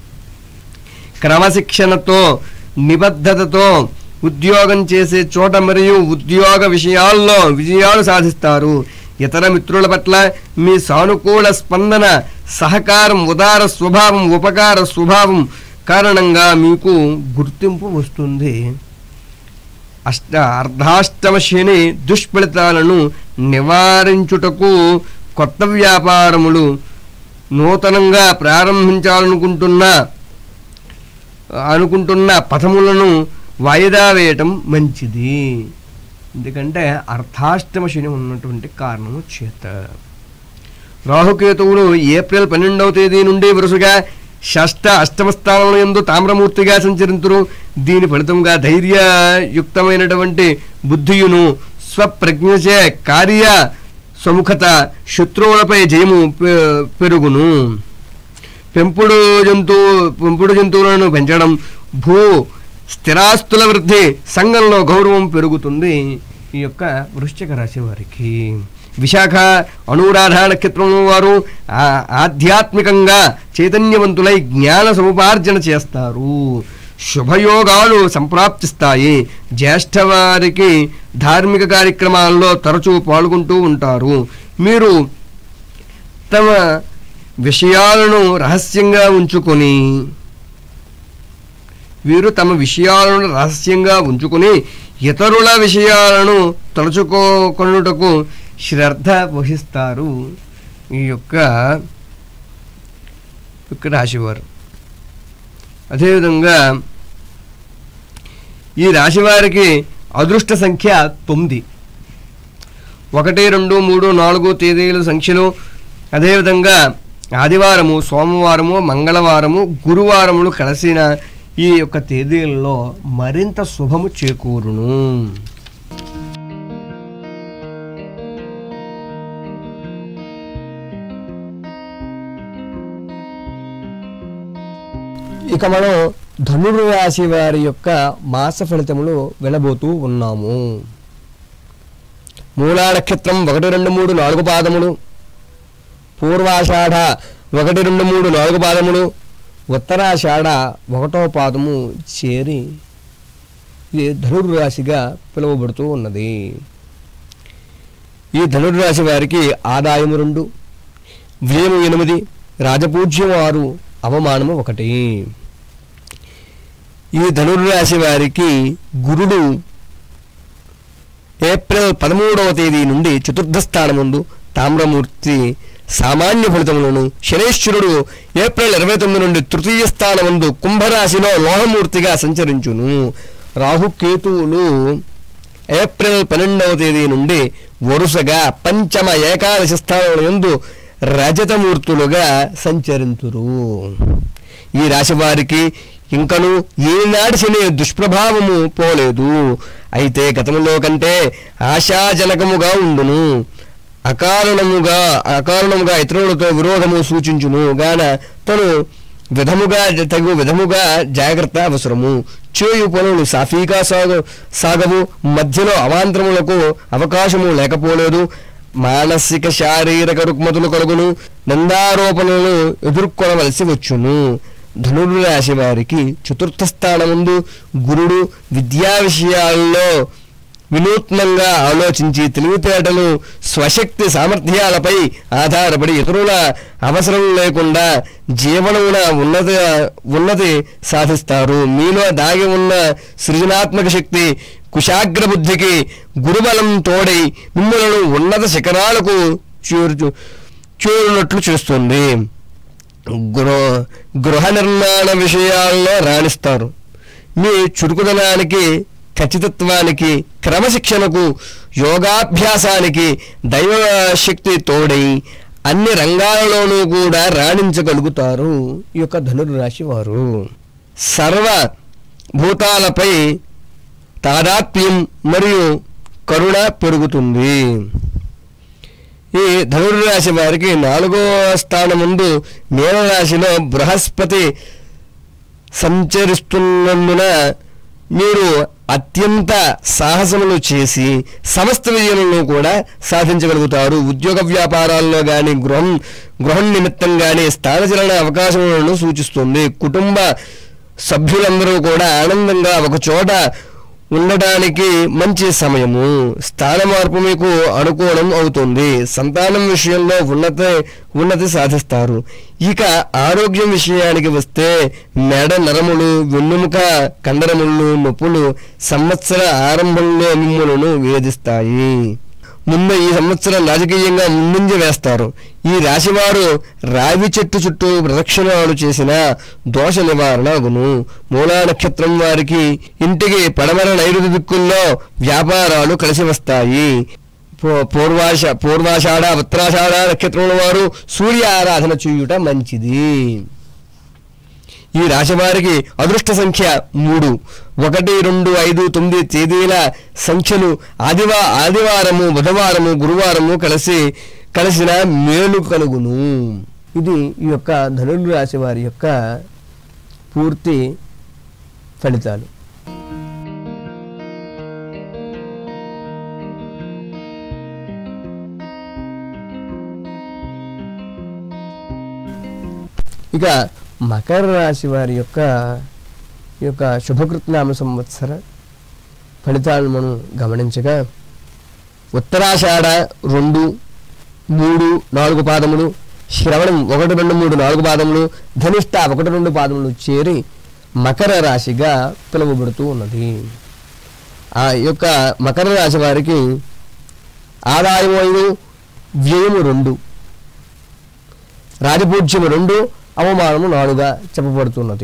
క్రమశిక్షణతో నిబద్ధతతో ఉద్యోగం చేసే చోట మరియు ఉద్యోగ విషయాల్లో విజయాలు సాధిస్తారు ఇతర మిత్రుల పట్ల మీ సానుకూల స్పందన సహకారం ఉదార స్వభావం ఉపకార స్వభావం కారణంగా మీకు గుర్తింపు వస్తుంది అష్ట అర్ధాష్టమ శని దుష్ఫలితాలను నివారించుటకు కొత్త వ్యాపారములు నూతనంగా ప్రారంభించాలనుకుంటున్న అనుకుంటున్న పథములను వాయిదా వేయటం మంచిది ఎందుకంటే అర్ధాష్టమ శని ఉన్నటువంటి కారణము చేత రాహుకేతువులు ఏప్రిల్ పన్నెండవ తేదీ నుండి వరుసగా షష్ట అష్టమ స్థానంలో ఎందు తామ్రమూర్తిగా సంచరింతురు దీని ఫలితంగా ధైర్యయుక్తమైనటువంటి బుద్ధియును స్వప్రజ్ఞచే కార్య సముఖత శత్రువులపై జయము పె- పెరుగును పెంపుడు జంతువు పెంపుడు జంతువులను పెంచడం భూ స్థిరాస్తుల వృద్ధి సంఘంలో గౌరవం పెరుగుతుంది ఈ యొక్క వృశ్చిక రాశి వారికి విశాఖ అనురాధ నక్షత్రం వారు ఆ- ఆధ్యాత్మికంగా చైతన్యవంతులై జ్ఞాన సముపార్జన చేస్తారు శుభయోగాలు సంప్రాప్తిస్తాయి జ్యేష్ఠ వారికి ధార్మిక కార్యక్రమాల్లో తరచూ పాల్గొంటూ ఉంటారు మీరు తమ విషయాలను రహస్యంగా ఉంచుకొని వీరు తమ విషయాలను రహస్యంగా ఉంచుకొని ఇతరుల విషయాలను తలుచుకోకొనుటకు శ్రద్ధ వహిస్తారు ఈ యొక్క యొక్క రాశివారు అదేవిధంగా ఈ రాశివారికి అదృష్ట సంఖ్య తొమ్మిది ఒకటి రెండు మూడు నాలుగు తేదీల సంఖ్యలు అదేవిధంగా ఆదివారము సోమవారము మంగళవారము గురువారములు కలిసిన ఈ యొక్క తేదీలలో మరింత శుభము చేకూరును ఇక మనం ధనురు రాశి వారి యొక్క మాస ఫలితములు వినబోతూ ఉన్నాము మూలా నక్షత్రం ఒకటి రెండు మూడు నాలుగు పాదములు పూర్వాషాఢ ఒకటి రెండు మూడు నాలుగు పాదములు ఉత్తరాషాఢ ఒకటో పాదము చేరి ఇది ధనుర్రాశిగా పిలువబడుతూ ఉన్నది ఈ ధనుర్రాశి వారికి ఆదాయము రెండు వ్యయము ఎనిమిది రాజపూజ్యం ఆరు అవమానము ఒకటి ఈ ధనుర్రాశి వారికి గురుడు ఏప్రిల్ పదమూడవ తేదీ నుండి చతుర్థ స్థానముందు తామ్రమూర్తి సామాన్య ఫలితములను శనేశ్వరుడు ఏప్రిల్ ఇరవై తొమ్మిది నుండి తృతీయ స్థానముందు కుంభరాశిలో లోహమూర్తిగా సంచరించును రాహుకేతువులు ఏప్రిల్ పన్నెండవ తేదీ నుండి వరుసగా పంచమ ఏకాదశి స్థానముల యందు రజతమూర్తులుగా సంచరింతురు ఈ రాశి వారికి ఇంకను ఏనాడు శని దుష్ప్రభావము పోలేదు అయితే గతంలో కంటే ఆశాజనకముగా ఉండును అకారణముగా అకారణముగా ఇతరులతో విరోధము సూచించును గాన తను విధముగా తగు విధముగా జాగ్రత్త అవసరము చేయు పనులు సాఫీగా సాగ సాగవు మధ్యలో అవాంతరములకు అవకాశము లేకపోలేదు మానసిక శారీరక రుగ్మతులు కలుగును నిందారోపణలను ఎదుర్కొనవలసి వచ్చును ధనుర్రాశి వారికి చతుర్థ స్థానముందు గురుడు విద్యా విషయాల్లో వినూత్నంగా ఆలోచించి తెలివితేటలు స్వశక్తి సామర్థ్యాలపై ఆధారపడి ఇతరుల అవసరం లేకుండా జీవనమున ఉన్నత ఉన్నతి సాధిస్తారు మీలో దాగి ఉన్న సృజనాత్మక శక్తి కుశాగ్ర బుద్ధికి గురుబలం తోడై మిమ్మలను ఉన్నత శిఖరాలకు చేరు చేరునట్లు చేస్తుంది గృహ గృహ నిర్మాణ విషయాల్లో రాణిస్తారు మీ చురుకుదనానికి ఖచ్చితత్వానికి క్రమశిక్షణకు యోగాభ్యాసానికి దైవ శక్తి తోడై అన్ని రంగాలలోనూ కూడా రాణించగలుగుతారు ఈ యొక్క ధనుర్రాశి వారు సర్వ భూతాలపై తాదాత్మ్యం మరియు కరుణ పెరుగుతుంది ఈ ధనుర్రాశి వారికి నాలుగో స్థానం ముందు మీనరాశిలో బృహస్పతి సంచరిస్తున్నందున మీరు అత్యంత సాహసములు చేసి సమస్త విజయములను కూడా సాధించగలుగుతారు ఉద్యోగ వ్యాపారాల్లో కానీ గృహం గృహం నిమిత్తం కానీ స్థానచలన అవకాశములను సూచిస్తుంది కుటుంబ సభ్యులందరూ కూడా ఆనందంగా ఒక చోట ఉండడానికి మంచి సమయము స్థాన మార్పు మీకు అనుకూలం అవుతుంది సంతానం విషయంలో ఉన్నతి ఉన్నతి సాధిస్తారు ఇక ఆరోగ్యం విషయానికి వస్తే మెడ నరములు వెన్నుముక కండరములు నొప్పులు సంవత్సర ఆరంభంలో మిమ్ములను వేధిస్తాయి ముందు ఈ సంవత్సరం రాజకీయంగా ముందంజ వేస్తారు ఈ రాశివారు రావి చెట్టు చుట్టూ ప్రదక్షిణాలు చేసిన దోష నివారణ అగును మూలా నక్షత్రం వారికి ఇంటికి పడమర నైరుతి దిక్కుల్లో వ్యాపారాలు కలిసి వస్తాయి పూ- పూర్వాష పూర్వాషాఢ ఉత్తరాషాఢ నక్షత్రముల వారు సూర్య ఆరాధన చేయుట మంచిది ఈ రాశి వారికి అదృష్ట సంఖ్య మూడు ఒకటి రెండు ఐదు తొమ్మిది తేదీల సంఖ్యలు ఆదివా ఆదివారము బుధవారము గురువారము కలిసి కలిసిన మేలు కలుగును ఇది ఈ యొక్క ధనుర్రాశి రాశి వారి యొక్క పూర్తి ఫలితాలు ఇక మకర రాశి వారి యొక్క ఈ యొక్క శుభకృత్నామ సంవత్సర ఫలితాలను మనం గమనించగా ఉత్తరాషాఢ రెండు మూడు నాలుగు పాదములు శ్రవణం ఒకటి రెండు మూడు నాలుగు పాదములు ధనిష్ట ఒకటి రెండు పాదములు చేరి మకర రాశిగా పిలువబడుతూ ఉన్నది ఆ యొక్క మకర రాశి వారికి ఆదాయం ఐదు వ్యయము రెండు రాజపూజ్యము రెండు అవమానము నాలుగుగా చెప్పబడుతున్నది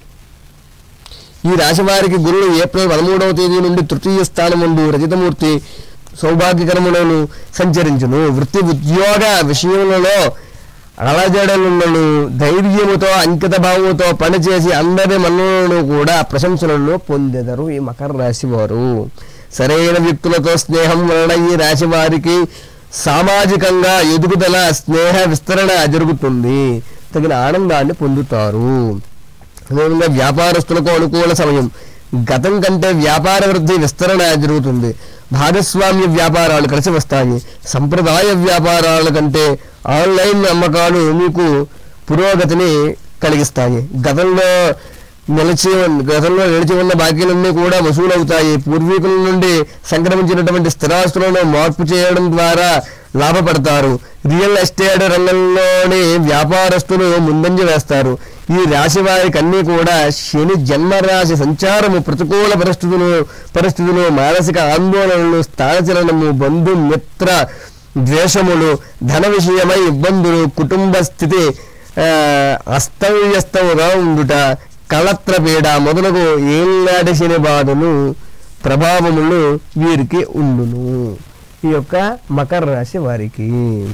ఈ రాశి వారికి గురుడు ఏప్రిల్ పదమూడవ తేదీ నుండి తృతీయ స్థానం నుండి రజితమూర్తి సౌభాగ్యకరములను సంచరించును వృత్తి ఉద్యోగ విషయములలో అలజడలను ధైర్యముతో అంకిత భావముతో పనిచేసి అందరి మన్నలను కూడా ప్రశంసలను పొందెదరు ఈ మకర రాశి వారు సరైన వ్యక్తులతో స్నేహం వలన ఈ రాశి వారికి సామాజికంగా ఎదుగుదల స్నేహ విస్తరణ జరుగుతుంది తగిన ఆనందాన్ని పొందుతారు అదేవిధంగా వ్యాపారస్తులకు అనుకూల సమయం గతం కంటే వ్యాపార వృద్ధి విస్తరణ జరుగుతుంది భాగస్వామ్య వ్యాపారాలు కలిసి వస్తాయి సంప్రదాయ వ్యాపారాల కంటే ఆన్లైన్ అమ్మకాలు మీకు పురోగతిని కలిగిస్తాయి గతంలో నిలిచి ఉన్న- గతంలో నిలిచి ఉన్న బాకీలన్నీ కూడా వసూలవుతాయి పూర్వీకుల నుండి సంక్రమించినటువంటి స్థిరాస్తులను మార్పు చేయడం ద్వారా లాభపడతారు రియల్ ఎస్టేట్ రంగంలోని వ్యాపారస్తులు ముందంజ వేస్తారు ఈ రాశి వారికి అన్ని కూడా శని జన్మరాశి సంచారము ప్రతికూల పరిస్థితులు పరిస్థితులు మానసిక ఆందోళనలు స్థానచలనము బంధు మిత్ర ద్వేషములు ధన విషయమై ఇబ్బందులు కుటుంబ స్థితి ఆ, అస్తవ్యస్తముగా ఉండుట కళత్రపీడ మొదలగు ఏళ్ళాటి శని బాధలు ప్రభావములు వీరికి ఉండును ఈ యొక్క మకర రాశి వారికి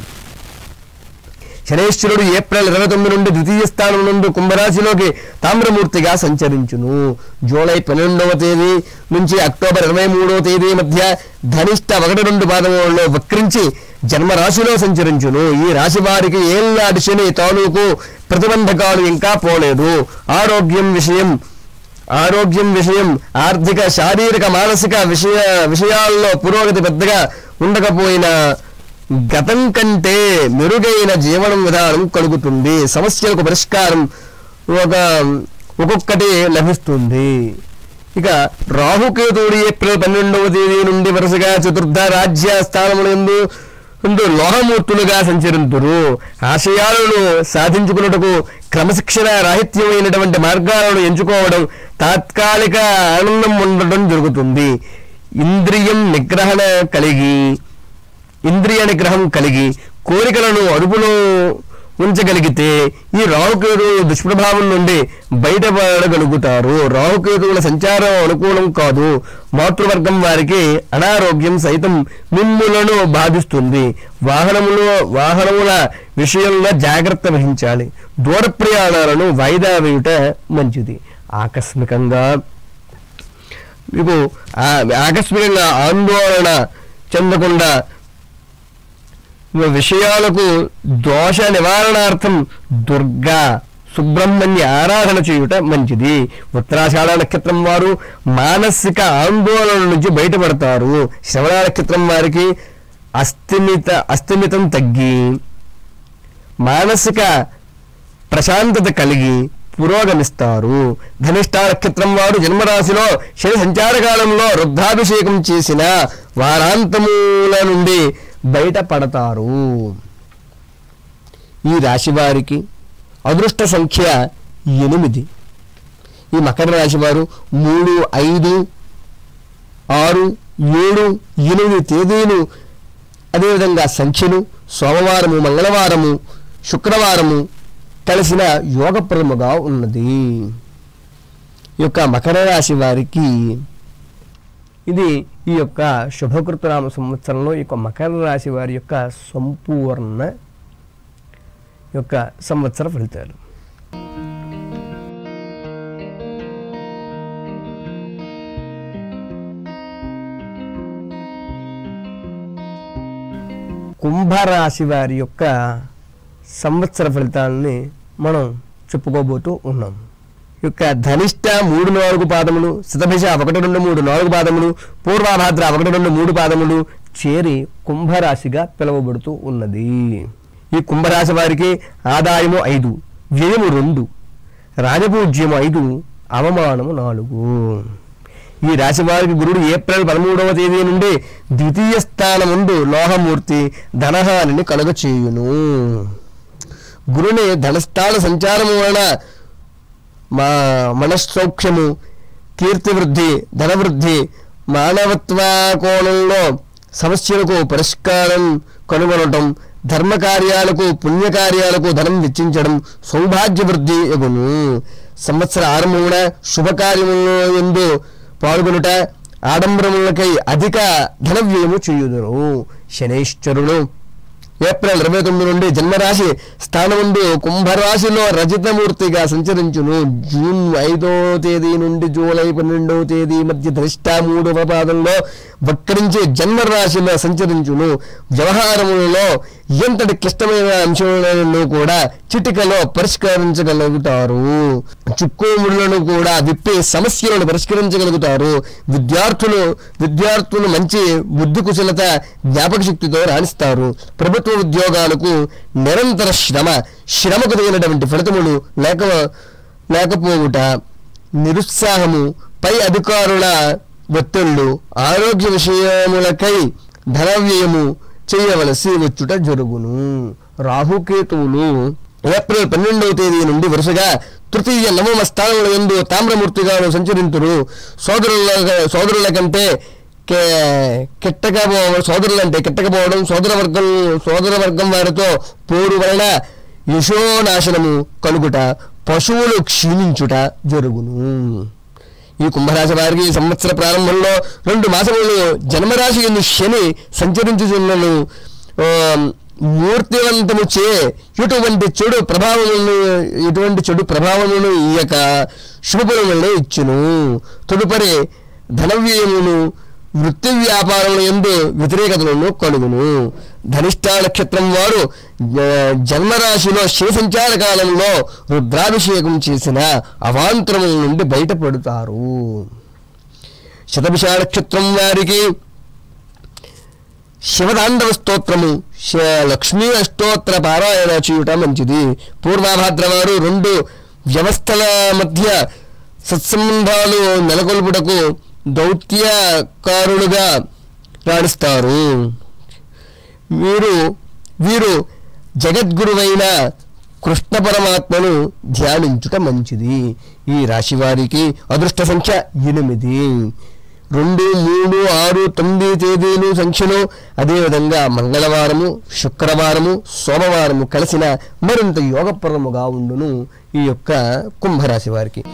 శనేశ్వరుడు ఏప్రిల్ ఇరవై తొమ్మిది నుండి ద్వితీయ స్థానం నుండి కుంభరాశిలోకి తామ్రమూర్తిగా సంచరించును జూలై పన్నెండవ తేదీ నుంచి అక్టోబర్ ఇరవై మూడవ తేదీ మధ్య ధనిష్ట ఒకటి రెండు పాదములలో వక్రించి జన్మరాశిలో సంచరించును ఈ రాశి వారికి ఏళ్ళనాటి శని తాలూకు ప్రతిబంధకాలు ఇంకా పోలేదు ఆరోగ్యం విషయం ఆరోగ్యం విషయం ఆర్థిక శారీరక మానసిక విషయ విషయాల్లో పురోగతి పెద్దగా ఉండకపోయినా గతం కంటే మెరుగైన జీవనం విధానం కలుగుతుంది సమస్యలకు పరిష్కారం ఒక ఒక్కొక్కటి లభిస్తుంది ఇక రాహుకేతువుడు ఏప్రిల్ పన్నెండవ తేదీ నుండి వరుసగా చతుర్థ రాజ్య స్థానములందు ముందు లోహమూర్తులుగా సంచరింతురు ఆశయాలను సాధించుకున్నటకు క్రమశిక్షణ రాహిత్యమైనటువంటి మార్గాలను ఎంచుకోవడం తాత్కాలిక ఆనందం ఉండటం జరుగుతుంది ఇంద్రియం నిగ్రహణ కలిగి ఇంద్రియ నిగ్రహం కలిగి కోరికలను అదుపులో ఉంచగలిగితే ఈ రాహుకేతు దుష్ప్రభావం నుండి బయటపడగలుగుతారు రాహుకేతువుల సంచారం అనుకూలం కాదు మాతృవర్గం వారికి అనారోగ్యం సైతం మిమ్ములను బాధిస్తుంది వాహనములు వాహనముల విషయంలో జాగ్రత్త వహించాలి దూర ప్రయాణాలను వాయిదా వేయుట మంచిది ఆకస్మికంగా మీకు ఆ- ఆకస్మికంగా ఆందోళన చెందకుండా ఈ విషయాలకు దోష నివారణార్థం దుర్గా సుబ్రహ్మణ్య ఆరాధన చేయుట మంచిది ఉత్తరాషాఢ నక్షత్రం వారు మానసిక ఆందోళన నుంచి బయటపడతారు శ్రవణ నక్షత్రం వారికి అస్థిమిత అస్థిమితం తగ్గి మానసిక ప్రశాంతత కలిగి పురోగమిస్తారు ధనిష్ట నక్షత్రం వారు జన్మరాశిలో శని సంచార కాలంలో వృద్ధాభిషేకం చేసిన వారాంతముల నుండి బయటపడతారు ఈ రాశి వారికి అదృష్ట సంఖ్య ఎనిమిది ఈ మకర రాశి వారు మూడు ఐదు ఆరు ఏడు ఎనిమిది తేదీలు అదేవిధంగా సంఖ్యలు సోమవారము మంగళవారము శుక్రవారము కలిసిన యోగప్రదముగా ఉన్నది ఈ యొక్క మకర రాశి వారికి ఇది ఈ యొక్క శుభకృతనామ సంవత్సరంలో ఈ యొక్క మకర రాశి వారి యొక్క సంపూర్ణ యొక్క సంవత్సర ఫలితాలు కుంభరాశి వారి యొక్క సంవత్సర ఫలితాలని మనం చెప్పుకోబోతూ ఉన్నాం ఈ యొక్క ధనిష్ట మూడు నాలుగు పాదములు శతభిష ఒకటి రెండు మూడు నాలుగు పాదములు పూర్వాభాద్ర ఒకటి రెండు మూడు పాదములు చేరి కుంభరాశిగా పిలువబడుతూ ఉన్నది ఈ కుంభరాశి వారికి ఆదాయము ఐదు వ్యయము రెండు రాజపూజ్యము ఐదు అవమానము నాలుగు ఈ రాశి వారికి గురుడు ఏప్రిల్ పదమూడవ తేదీ నుండి ద్వితీయ స్థానముందు లోహమూర్తి ధనహానిని కలుగచేయును గురుని ధనస్థాన సంచారము వలన మా మనస్సౌఖ్యము కీర్తి వృద్ధి ధనవృద్ధి మానవత్వ కోణంలో సమస్యలకు పరిష్కారం కనుగొనటం ధర్మ కార్యాలకు పుణ్య కార్యాలకు ధనం వెచ్చించడం సౌభాగ్య వృద్ధి ఎగును సంవత్సర ఆరంభమున శుభకార్యముల ఎందు పాల్గొనుట ఆడంబరములకై అధిక ధన వ్యయము చేయుదురు శనైశ్వరుడు ఏప్రిల్ ఇరవై తొమ్మిది నుండి జన్మరాశి స్థానముందు కుంభరాశిలో రజితమూర్తిగా సంచరించును జూన్ ఐదో తేదీ నుండి జూలై పన్నెండవ తేదీ మధ్య ధనిష్ట మూడవ పాదంలో వక్రించి జన్మరాశిలో సంచరించును వ్యవహారములలో ఎంతటి క్లిష్టమైన అంశములను కూడా చిటికలో పరిష్కరించగలుగుతారు చిక్కుములను కూడా విప్పి సమస్యలను పరిష్కరించగలుగుతారు విద్యార్థులు విద్యార్థులు మంచి బుద్ధి కుశలత జ్ఞాపక శక్తితో రాణిస్తారు ప్రభుత్వ ఉద్యోగాలకు నిరంతర శ్రమ శ్రమకు తగినటువంటి ఫలితములు లేక లేకపోవుట నిరుత్సాహము పై అధికారుల ఒత్తిళ్లు ఆరోగ్య విషయములకై ధన వ్యయము చేయవలసి వచ్చుట జరుగును రాహుకేతువులు ఏప్రిల్ పన్నెండవ తేదీ నుండి వరుసగా తృతీయ నవమ స్థానంలో ఎందు తామ్రమూర్తిగా సంచరింతురు సోదరుల సోదరుల కంటే కే- కిట్టకపోవడం సోదరులంటే కిట్టకపోవడం సోదర వర్గం సోదర వర్గం వారితో పోరు వలన యశోనాశనము కలుగుట పశువులు క్షీణించుట జరుగును ఈ కుంభరాశి వారికి ఈ సంవత్సర ప్రారంభంలో రెండు మాసములు జన్మరాశి ఎందు శని సంచరించుచున్నను ఆ, మూర్తివంతము చే ఇటువంటి చెడు ప్రభావములను ఇటువంటి చెడు ప్రభావములను ఈ యొక్క శుభఫలములను ఇచ్చును తదుపరి ధనవ్యయమును వృత్తి వ్యాపారముల ఎందు వ్యతిరేకతలను కలుగును ధనిష్ట నక్షత్రం వారు ఆ, జన్మరాశిలో శని సంచార కాలంలో రుద్రాభిషేకం చేసిన అవాంతరముల నుండి బయటపడతారు శతభిష నక్షత్రం వారికి శివతాండవ స్తోత్రము శ- లక్ష్మీ అష్టోత్తర పారాయణ చేయుట మంచిది పూర్వాభాద్ర వారు రెండు వ్యవస్థల మధ్య సత్సంబంధాలు నెలకొల్పుటకు దౌత్యకారులుగా రాణిస్తారు వీరు వీరు జగద్గురువైన కృష్ణ పరమాత్మను ధ్యానించుట మంచిది ఈ రాశి వారికి అదృష్ట సంఖ్య ఎనిమిది రెండు మూడు ఆరు తొమ్మిది తేదీలు సంఖ్యలు అదేవిధంగా మంగళవారము శుక్రవారము సోమవారము కలిసిన మరింత యోగప్రదముగా ఉండును ఈ యొక్క కుంభరాశి వారికి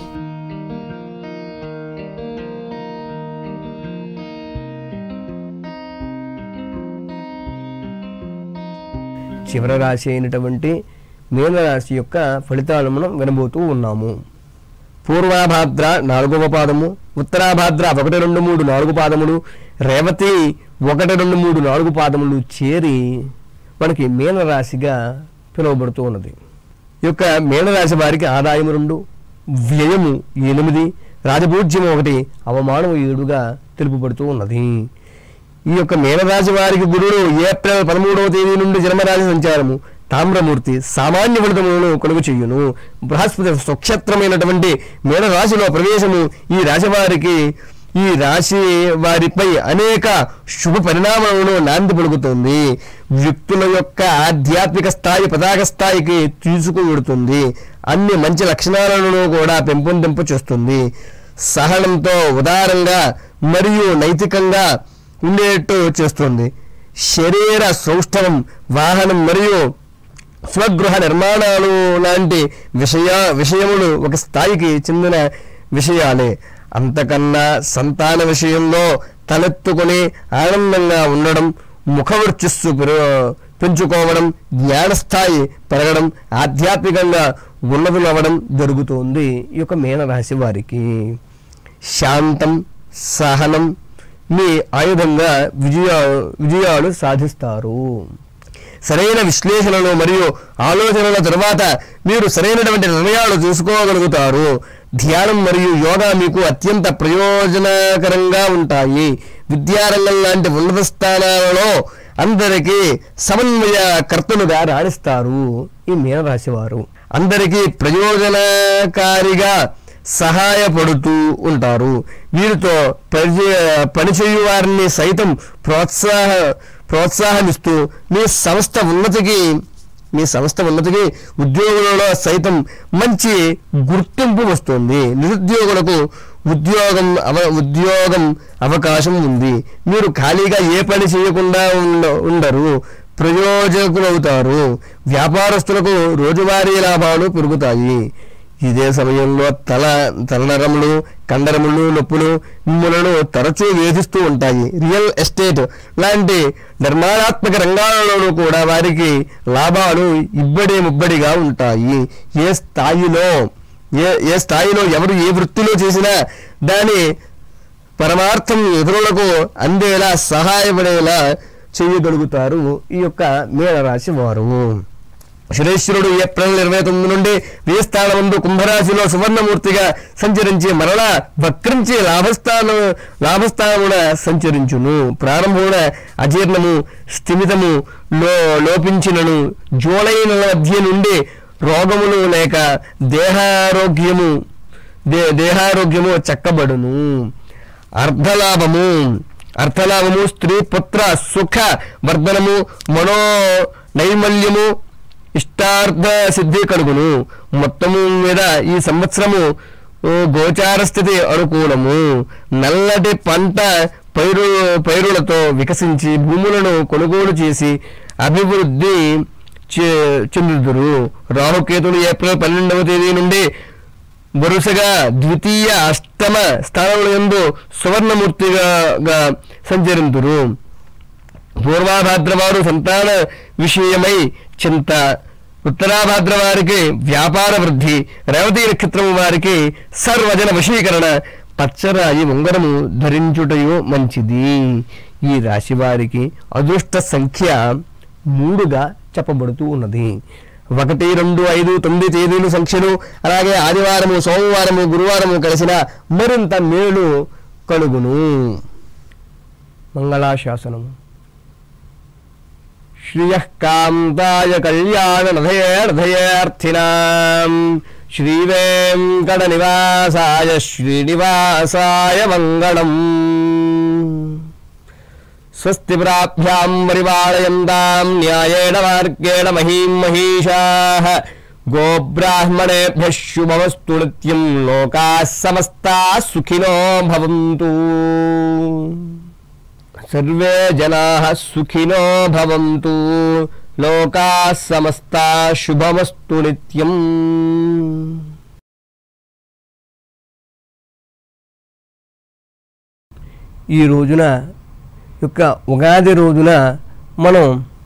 చివరి రాశి అయినటువంటి మీనరాశి యొక్క ఫలితాలు మనం వినబోతూ ఉన్నాము పూర్వాభాద్ర నాలుగవ పాదము ఉత్తరాభాద్ర ఒకటి రెండు మూడు నాలుగు పాదములు రేవతి ఒకటి రెండు మూడు నాలుగు పాదములు చేరి మనకి మీనరాశిగా పిలువబడుతూ ఉన్నది ఈ యొక్క మీనరాశి వారికి ఆదాయం రెండు వ్యయము ఎనిమిది రాజపూజ్యం ఒకటి అవమానం ఏడుగా తెలుపబడుతూ ఉన్నది ఈ యొక్క మీనరాశి వారికి గురుడు ఏప్రిల్ పదమూడవ తేదీ నుండి జన్మరాశి సంచారము తామ్రమూర్తి సామాన్య ఫలితములను కొనుగు చెయ్యును బృహస్పతి స్వక్షేత్రమైనటువంటి మీనరాశిలో ప్రవేశము ఈ రాశి వారికి ఈ రాశి వారిపై అనేక శుభ పరిణామాలను నాంది పలుకుతుంది వ్యక్తుల యొక్క ఆధ్యాత్మిక స్థాయి పతాక స్థాయికి తీసుకువెడుతుంది అన్ని మంచి లక్షణాలను కూడా పెంపొందింప చేస్తుంది సహనంతో ఉదారంగా మరియు నైతికంగా ఉండేట్టు చేస్తుంది శరీర సౌష్ఠవం వాహనం మరియు స్వగృహ నిర్మాణాలు లాంటి విషయ విషయములు ఒక స్థాయికి చెందిన విషయాలే అంతకన్నా సంతాన విషయంలో తలెత్తుకొని ఆనందంగా ఉండడం ముఖవర్చస్సు పెరు పెంచుకోవడం జ్ఞానస్థాయి పెరగడం ఆధ్యాత్మికంగా ఉన్నతులవ్వడం జరుగుతుంది ఈ యొక్క మీనరాశి వారికి శాంతం సహనం మీ ఆయుధంగా విజయ విజయాలు సాధిస్తారు సరైన విశ్లేషణలు మరియు ఆలోచనల తరువాత మీరు సరైనటువంటి నిర్ణయాలు తీసుకోగలుగుతారు ధ్యానం మరియు యోగా మీకు అత్యంత ప్రయోజనకరంగా ఉంటాయి విద్యారంగం లాంటి ఉన్నత స్థానాలలో అందరికీ సమన్వయకర్తలుగా రాణిస్తారు ఈ మీనరాశి వారు అందరికీ ప్రయోజనకారిగా సహాయపడుతూ ఉంటారు వీరితో పని పనిచేయు వారిని సైతం ప్రోత్సాహ ప్రోత్సాహమిస్తూ మీ సంస్థ ఉన్నతికి మీ సంస్థ ఉన్నతికి ఉద్యోగులలో సైతం మంచి గుర్తింపు వస్తుంది నిరుద్యోగులకు ఉద్యోగం అవ ఉద్యోగం అవకాశం ఉంది మీరు ఖాళీగా ఏ పని చేయకుండా ఉండ ఉండరు ప్రయోజకులవుతారు వ్యాపారస్తులకు రోజువారీ లాభాలు పెరుగుతాయి ఇదే సమయంలో తల తలనరములు కండరములు నొప్పులు మిమ్మలను తరచూ వేధిస్తూ ఉంటాయి రియల్ ఎస్టేట్ లాంటి నిర్మాణాత్మక రంగాలలో కూడా వారికి లాభాలు ఇబ్బడి ముబ్బడిగా ఉంటాయి ఏ స్థాయిలో ఏ ఏ స్థాయిలో ఎవరు ఏ వృత్తిలో చేసినా దాని పరమార్థం ఇతరులకు అందేలా సహాయపడేలా చేయగలుగుతారు ఈ యొక్క మీనరాశి వారు శనేశ్వరుడు ఏప్రిల్ ఇరవై తొమ్మిది నుండి వేస్థానం ముందు కుంభరాశిలో సువర్ణమూర్తిగా సంచరించి మరలా వక్రించి లాభస్థానం లాభస్థానమున సంచరించును ప్రారంభమున అజీర్ణము స్థిమితము లో లోపించినను జూలై నెల మధ్య నుండి రోగములు లేక దేహారోగ్యము దే దేహారోగ్యము చక్కబడును అర్ధలాభము అర్థలాభము స్త్రీ పుత్ర సుఖ వర్ధనము మనో నైమల్యము ఇష్టార్థ సిద్ధి కలుగును మొత్తము మీద ఈ సంవత్సరము ఓ, గోచార స్థితి అనుకూలము నల్లటి పంట పైరు పైరులతో వికసించి భూములను కొనుగోలు చేసి అభివృద్ధి చే- చెందుదురు రాహుకేతులు ఏప్రిల్ పన్నెండవ తేదీ నుండి వరుసగా ద్వితీయ అష్టమ స్థానంలో ఎందు సువర్ణమూర్తిగా గా సంచరింతురు పూర్వాభాద్రవారు సంతాన విషయమై చింత ఉత్తరాభాద్ర వారికి వ్యాపార వృద్ధి రేవతి నక్షత్రం వారికి సర్వజన వశీకరణ పచ్చరాయి ఉంగరము ధరించుటయు మంచిది ఈ రాశి వారికి అదృష్ట సంఖ్య మూడుగా చెప్పబడుతూ ఉన్నది ఒకటి రెండు ఐదు తొమ్మిది తేదీలు సంఖ్యలు అలాగే ఆదివారము సోమవారము గురువారము కలిసిన మరింత మేలు కలుగును మంగళాశాసనము శ్రియ కాంతాయ కళ్యాణనధయేర్థినాం శ్రీవేంకట నివాసాయ శ్రీనివాసాయ మంగళం స్వస్తి ప్రాభ్యాం పరిపాలయంతాం న్యాయేణ మార్గేణ మహీం మహీషాః గోబ్రాహ్మణేభ్యः శుభమస్తు నిత్యం లోకాः సమస్తాः సుఖినో భవంతు సర్వే జనాः సుఖినో భవంతు లోకాः సమస్తాः శుభమస్తు నిత్యం ఈ రోజున యొక్క ఉగాది రోజున మనం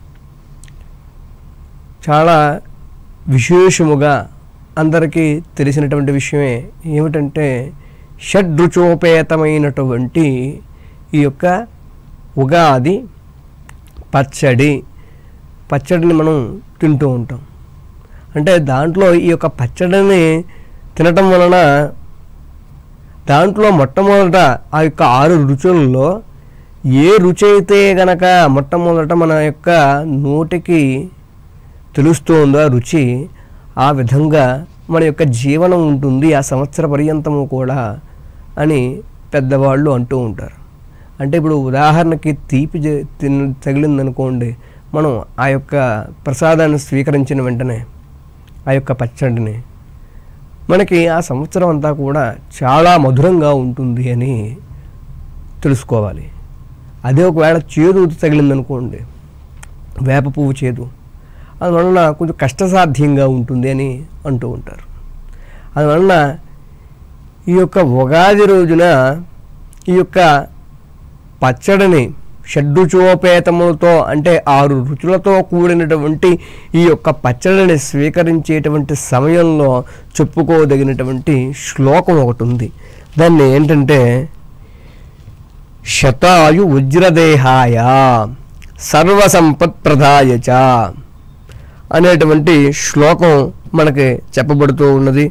చాలా విశేషముగా అందరికీ తెలిసినటువంటి విషయమే ఏమిటంటే షడ్రుచోపేతమైనటువంటి ఈ యొక్క ఉగాది పచ్చడి పచ్చడిని మనం తింటూ ఉంటాం అంటే దాంట్లో ఈ యొక్క పచ్చడిని తినటం వలన దాంట్లో మొట్టమొదట ఆ యొక్క ఆరు రుచుల్లో ఏ రుచి అయితే గనక మొట్టమొదట మన యొక్క నోటికి తెలుస్తోందో ఆ రుచి ఆ విధంగా మన యొక్క జీవనం ఉంటుంది ఆ సంవత్సర పర్యంతము కూడా అని పెద్దవాళ్ళు అంటూ ఉంటారు అంటే ఇప్పుడు ఉదాహరణకి తీపి జ- తిన్ తగిలిందనుకోండి మనం ఆ యొక్క ప్రసాదాన్ని స్వీకరించిన వెంటనే ఆ యొక్క పచ్చడిని మనకి ఆ సంవత్సరం అంతా కూడా చాలా మధురంగా ఉంటుంది అని తెలుసుకోవాలి అదే ఒకవేళ చేదు తగిలిందనుకోండి వేప పువ్వు చేదు అందువలన కొంచెం కష్టసాధ్యంగా ఉంటుంది అని అంటూ ఉంటారు అందువలన ఈ యొక్క ఉగాది రోజున ఈ యొక్క పచ్చడిని షడ్రుచోపేతములతో అంటే ఆరు రుచులతో కూడినటువంటి ఈ యొక్క పచ్చడిని స్వీకరించేటువంటి సమయంలో చెప్పుకోదగినటువంటి శ్లోకం ఒకటి ఉంది దాన్ని ఏంటంటే శతాయు వజ్రదేహాయ సర్వసంపత్ప్రదాయ చ అనేటువంటి శ్లోకం మనకి చెప్పబడుతూ ఉన్నది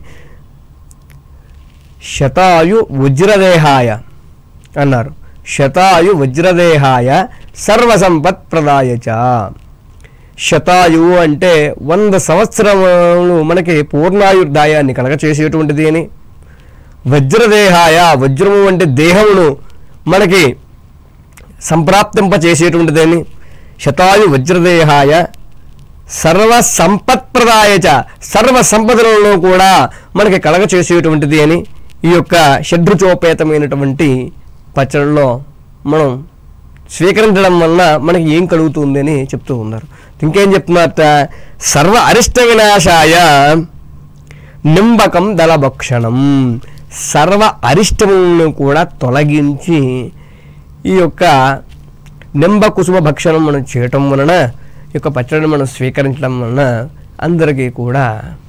శతాయు వజ్రదేహాయ అన్నారు శతాయు వజ్రదేహాయ సర్వసంపత్ప్రదాయ చ శతాయువు అంటే వంద సంవత్సరములు మనకి పూర్ణాయుర్దాయాన్ని కలగచేసేటువంటిది అని వజ్రదేహాయ వజ్రము అంటే దేహమును మనకి సంప్రాప్తింపచేసేటువంటిదని శతాయు వజ్రదేహాయ సర్వ సంపత్ప్రదాయ చ సర్వ సంపదలలో కూడా మనకి కలగ చేసేటువంటిది అని ఈ యొక్క షడ్రుచోపేతమైనటువంటి పచ్చడిలో మనం స్వీకరించడం వలన మనకి ఏం కలుగుతుంది అని చెప్తూ ఉన్నారు ఇంకేం చెప్తున్నారట సర్వ అరిష్ట వినాశాయ నింబకం దళభక్షణం సర్వ అరిష్టములను కూడా తొలగించి ఈ యొక్క నింబ కుసుమ భక్షణం మనం చేయటం వలన ఈ యొక్క పచ్చడిని మనం స్వీకరించడం వలన అందరికీ కూడా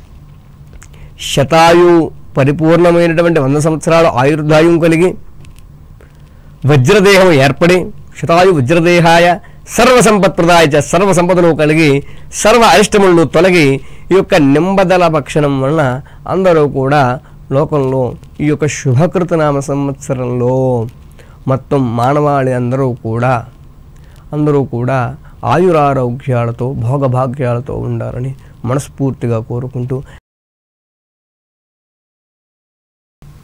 శతాయు పరిపూర్ణమైనటువంటి వంద సంవత్సరాలు ఆయుర్దాయం కలిగి వజ్రదేహం ఏర్పడి శతాయు వజ్రదేహాయ సర్వ సంపత్ప్రదాయ చ సర్వ సంపదలు కలిగి సర్వ అరిష్టములను తొలగి ఈ యొక్క నింబదల భక్షణం వలన అందరూ కూడా లోకంలో ఈ యొక్క శుభకృత నామ సంవత్సరంలో మొత్తం మానవాళి అందరూ కూడా అందరూ కూడా ఆయురారోగ్యాలతో భోగభాగ్యాలతో ఉండాలని మనస్ఫూర్తిగా కోరుకుంటూ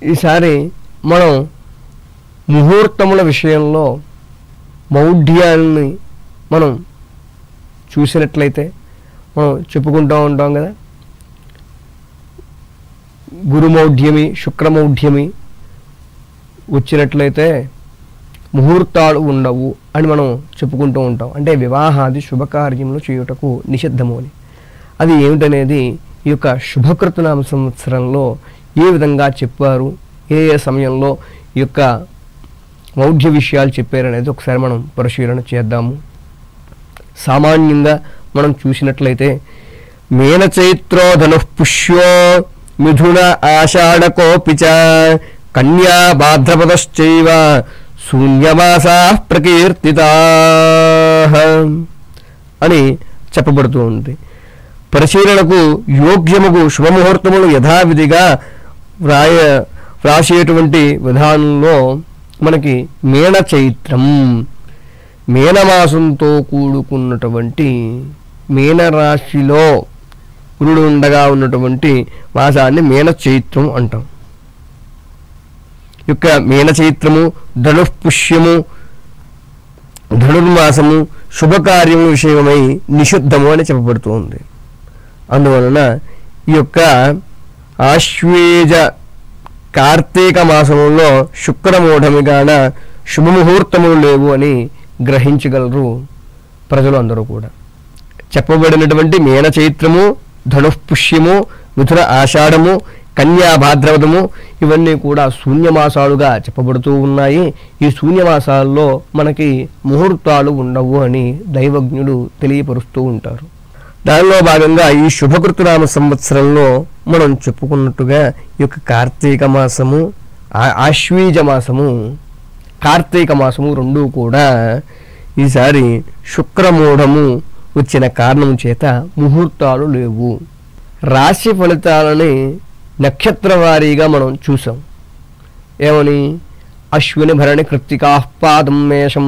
ఈసారి మనం ముహూర్తముల విషయంలో మౌఢ్యాన్ని మనం చూసినట్లయితే మనం చెప్పుకుంటూ ఉంటాం కదా గురుమౌఢ్యమి శుక్రమౌఢ్యమి వచ్చినట్లయితే ముహూర్తాలు ఉండవు అని మనం చెప్పుకుంటూ ఉంటాం అంటే వివాహాది శుభకార్యములు చేయుటకు నిషిద్ధము అని అది ఏమిటనేది ఈ యొక్క శుభకృతనామ సంవత్సరంలో ఏ విధంగా చెప్పారు ఏ ఏ సమయంలో ఈ యొక్క మౌఢ్య విషయాలు చెప్పారనేది ఒకసారి మనం పరిశీలన చేద్దాము సామాన్యంగా మనం చూసినట్లయితే మేనచైత్రోధను పుష్యో మిథున ఆషాఢకోపి చ కన్యా భాద్రపదశ్చైవ శూన్యమాసా ప్రకీర్తితా అని చెప్పబడుతూ ఉంది పరిశీలనకు యోగ్యముగు శుభముహూర్తములు యథావిధిగా వ్రాయ వ్రాసేటువంటి విధానంలో మనకి మేన చైత్రం మేనమాసంతో కూడుకున్నటువంటి మీనరాశిలో గురుడు ఉండగా ఉన్నటువంటి మాసాన్ని మీన చైత్రం అంటాం యొక్క మీన చైత్రము ధనుఃపుష్యము ధనుర్మాసము శుభకార్యము విషయమై నిషిద్ధము అని చెప్పబడుతుంది అందువలన ఈ యొక్క ఆశ్వేజ కార్తీక మాసములో శుక్రమూఢమిగాన శుభముహూర్తములు లేవు అని గ్రహించగలరు ప్రజలు అందరూ కూడా చెప్పబడినటువంటి మేన చైత్రము ధనుఃపుష్యము మిథున ఆషాఢము కన్యా భాద్రవదము ఇవన్నీ కూడా శూన్యమాసాలుగా చెప్పబడుతూ ఉన్నాయి ఈ శూన్యమాసాల్లో మనకి ముహూర్తాలు ఉండవు అని దైవజ్ఞులు తెలియపరుస్తూ ఉంటారు దానిలో భాగంగా ఈ శుభకృతునామ సంవత్సరంలో మనం చెప్పుకున్నట్టుగా ఈ యొక్క కార్తీక మాసము ఆ- ఆశ్వీజ మాసము కార్తీక మాసము రెండూ కూడా ఈసారి శుక్రమూఢము వచ్చిన కారణం చేత ముహూర్తాలు లేవు రాశి ఫలితాలని నక్షత్ర వారీగా మనం చూసాం ఏమని అశ్విని భరణి కృత్తికాపాదం మేషం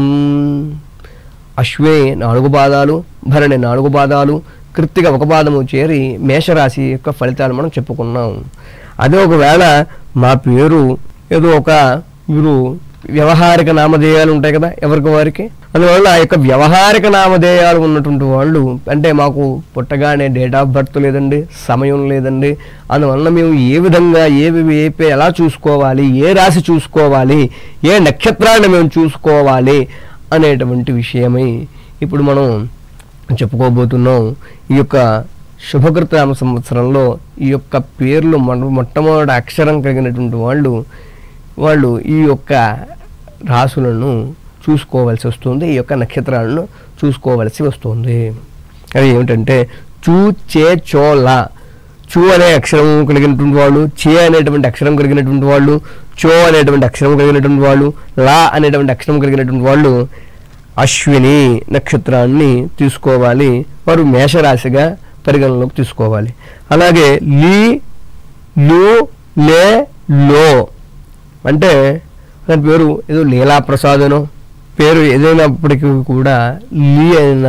అశ్వే నాలుగు పాదాలు భరణి నాలుగు పాదాలు కృత్తిక ఒక పాదము చేరి మేషరాశి యొక్క ఫలితాలు మనం చెప్పుకున్నాం అదే ఒకవేళ మా పేరు ఏదో ఒక మీరు వ్యవహారిక నామధేయాలు ఉంటాయి కదా ఎవరికి వారికి అందువల్ల ఆ యొక్క వ్యవహారిక నామధేయాలు ఉన్నటువంటి వాళ్ళు అంటే మాకు పుట్టగానే డేట్ ఆఫ్ బర్త్ లేదండి సమయం లేదండి అందువలన మేము ఏ విధంగా ఏ ఏ పే- ఎలా చూసుకోవాలి ఏ రాశి చూసుకోవాలి ఏ నక్షత్రాన్ని మేము చూసుకోవాలి అనేటువంటి విషయమై ఇప్పుడు మనం చెప్పుకోబోతున్నాం ఈ యొక్క శుభకృతామ సంవత్సరంలో ఈ యొక్క పేర్లు మొట్ట మొట్టమొదటి అక్షరం కలిగినటువంటి వాళ్ళు వాళ్ళు ఈ యొక్క రాసులను చూసుకోవాల్సి వస్తుంది ఈ యొక్క నక్షత్రాలను చూసుకోవలసి వస్తుంది అవి ఏమిటంటే చూ చే చో లా చూ అనే అక్షరం కలిగినటువంటి వాళ్ళు చే అనేటువంటి అక్షరం కలిగినటువంటి వాళ్ళు చో అనేటువంటి అక్షరం కలిగినటువంటి వాళ్ళు లా అనేటువంటి అక్షరం కలిగినటువంటి వాళ్ళు అశ్విని నక్షత్రాన్ని తీసుకోవాలి వారు మేషరాశిగా పరిగణలోకి తీసుకోవాలి అలాగే లీ లు లే లో అంటే దాని పేరు ఏదో లీలాప్రసాదనో పేరు ఏదైనప్పటికీ కూడా లీ అయినా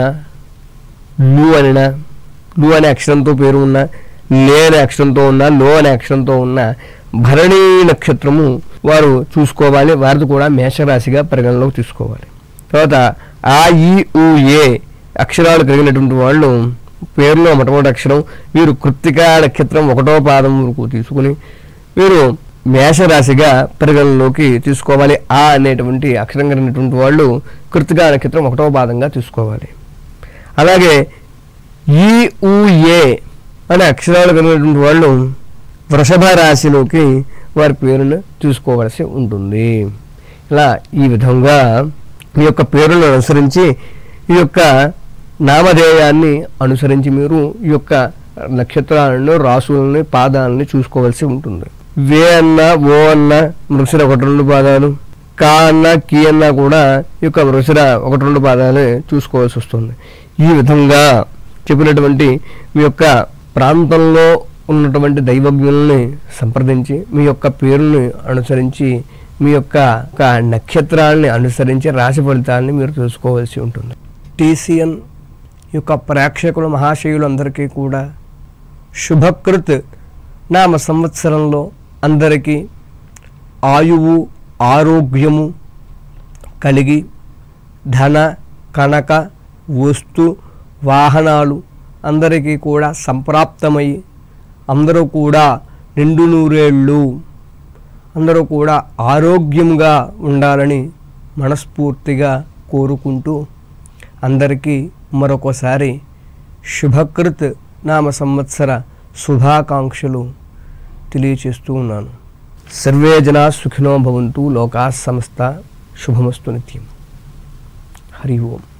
లు అనినా లు అనే అక్షరంతో పేరు ఉన్న లే అనే అక్షరంతో ఉన్న లో అనే అక్షరంతో ఉన్న భరణీ నక్షత్రము వారు చూసుకోవాలి వారిది కూడా మేషరాశిగా పరిగణలోకి తీసుకోవాలి తర్వాత ఆ ఈ ఉ ఏ అక్షరాలు కలిగినటువంటి వాళ్ళు పేరులో మొట్టమొదటి అక్షరం వీరు కృత్తికా నక్షత్రం ఒకటో పాదం వరకు తీసుకుని వీరు మేషరాశిగా పరిగణలోకి తీసుకోవాలి ఆ అనేటువంటి అక్షరం కలిగినటువంటి వాళ్ళు కృత్తికా నక్షత్రం ఒకటో పాదంగా తీసుకోవాలి అలాగే ఈ ఊ ఏ అనే అక్షరాలు కలిగినటువంటి వాళ్ళు వృషభ రాశిలోకి వారి పేరును తీసుకోవలసి ఉంటుంది ఇలా ఈ విధంగా ఈ యొక్క పేరులను అనుసరించి ఈ యొక్క నామధేయాన్ని అనుసరించి మీరు ఈ యొక్క నక్షత్రాలను రాసులని పాదాలని చూసుకోవాల్సి ఉంటుంది వే అన్న ఓ అన్న మృషుల ఒకటి రెండు పాదాలు కా అన్న కీ అన్న కూడా ఈ యొక్క మృషుల ఒకటి రెండు పాదాలు చూసుకోవాల్సి వస్తుంది ఈ విధంగా చెప్పినటువంటి మీ యొక్క ప్రాంతంలో ఉన్నటువంటి దైవజ్ఞుల్ని సంప్రదించి మీ యొక్క పేరుని అనుసరించి మీ యొక్క ఒక నక్షత్రాన్ని అనుసరించి రాశి ఫలితాలని మీరు తెలుసుకోవాల్సి ఉంటుంది టీసీఎన్ యొక్క ప్రేక్షకుల మహాశయులందరికీ కూడా శుభకృత్ నామ సంవత్సరంలో అందరికీ ఆయువు ఆరోగ్యము కలిగి ధన కనక వస్తు వాహనాలు అందరికీ కూడా సంప్రాప్తమై అందరూ కూడా నిండు నూరేళ్ళు అందరూ కూడా ఆరోగ్యంగా ఉండాలని మనస్ఫూర్తిగా కోరుకుంటూ అందరికీ మరొకసారి శుభకృత్ నామ సంవత్సర శుభాకాంక్షలు తెలియచేస్తూ ఉన్నాను సర్వే జనా సుఖినో భవంతు లోకా సమస్త శుభమస్తు నిత్యం హరి ఓం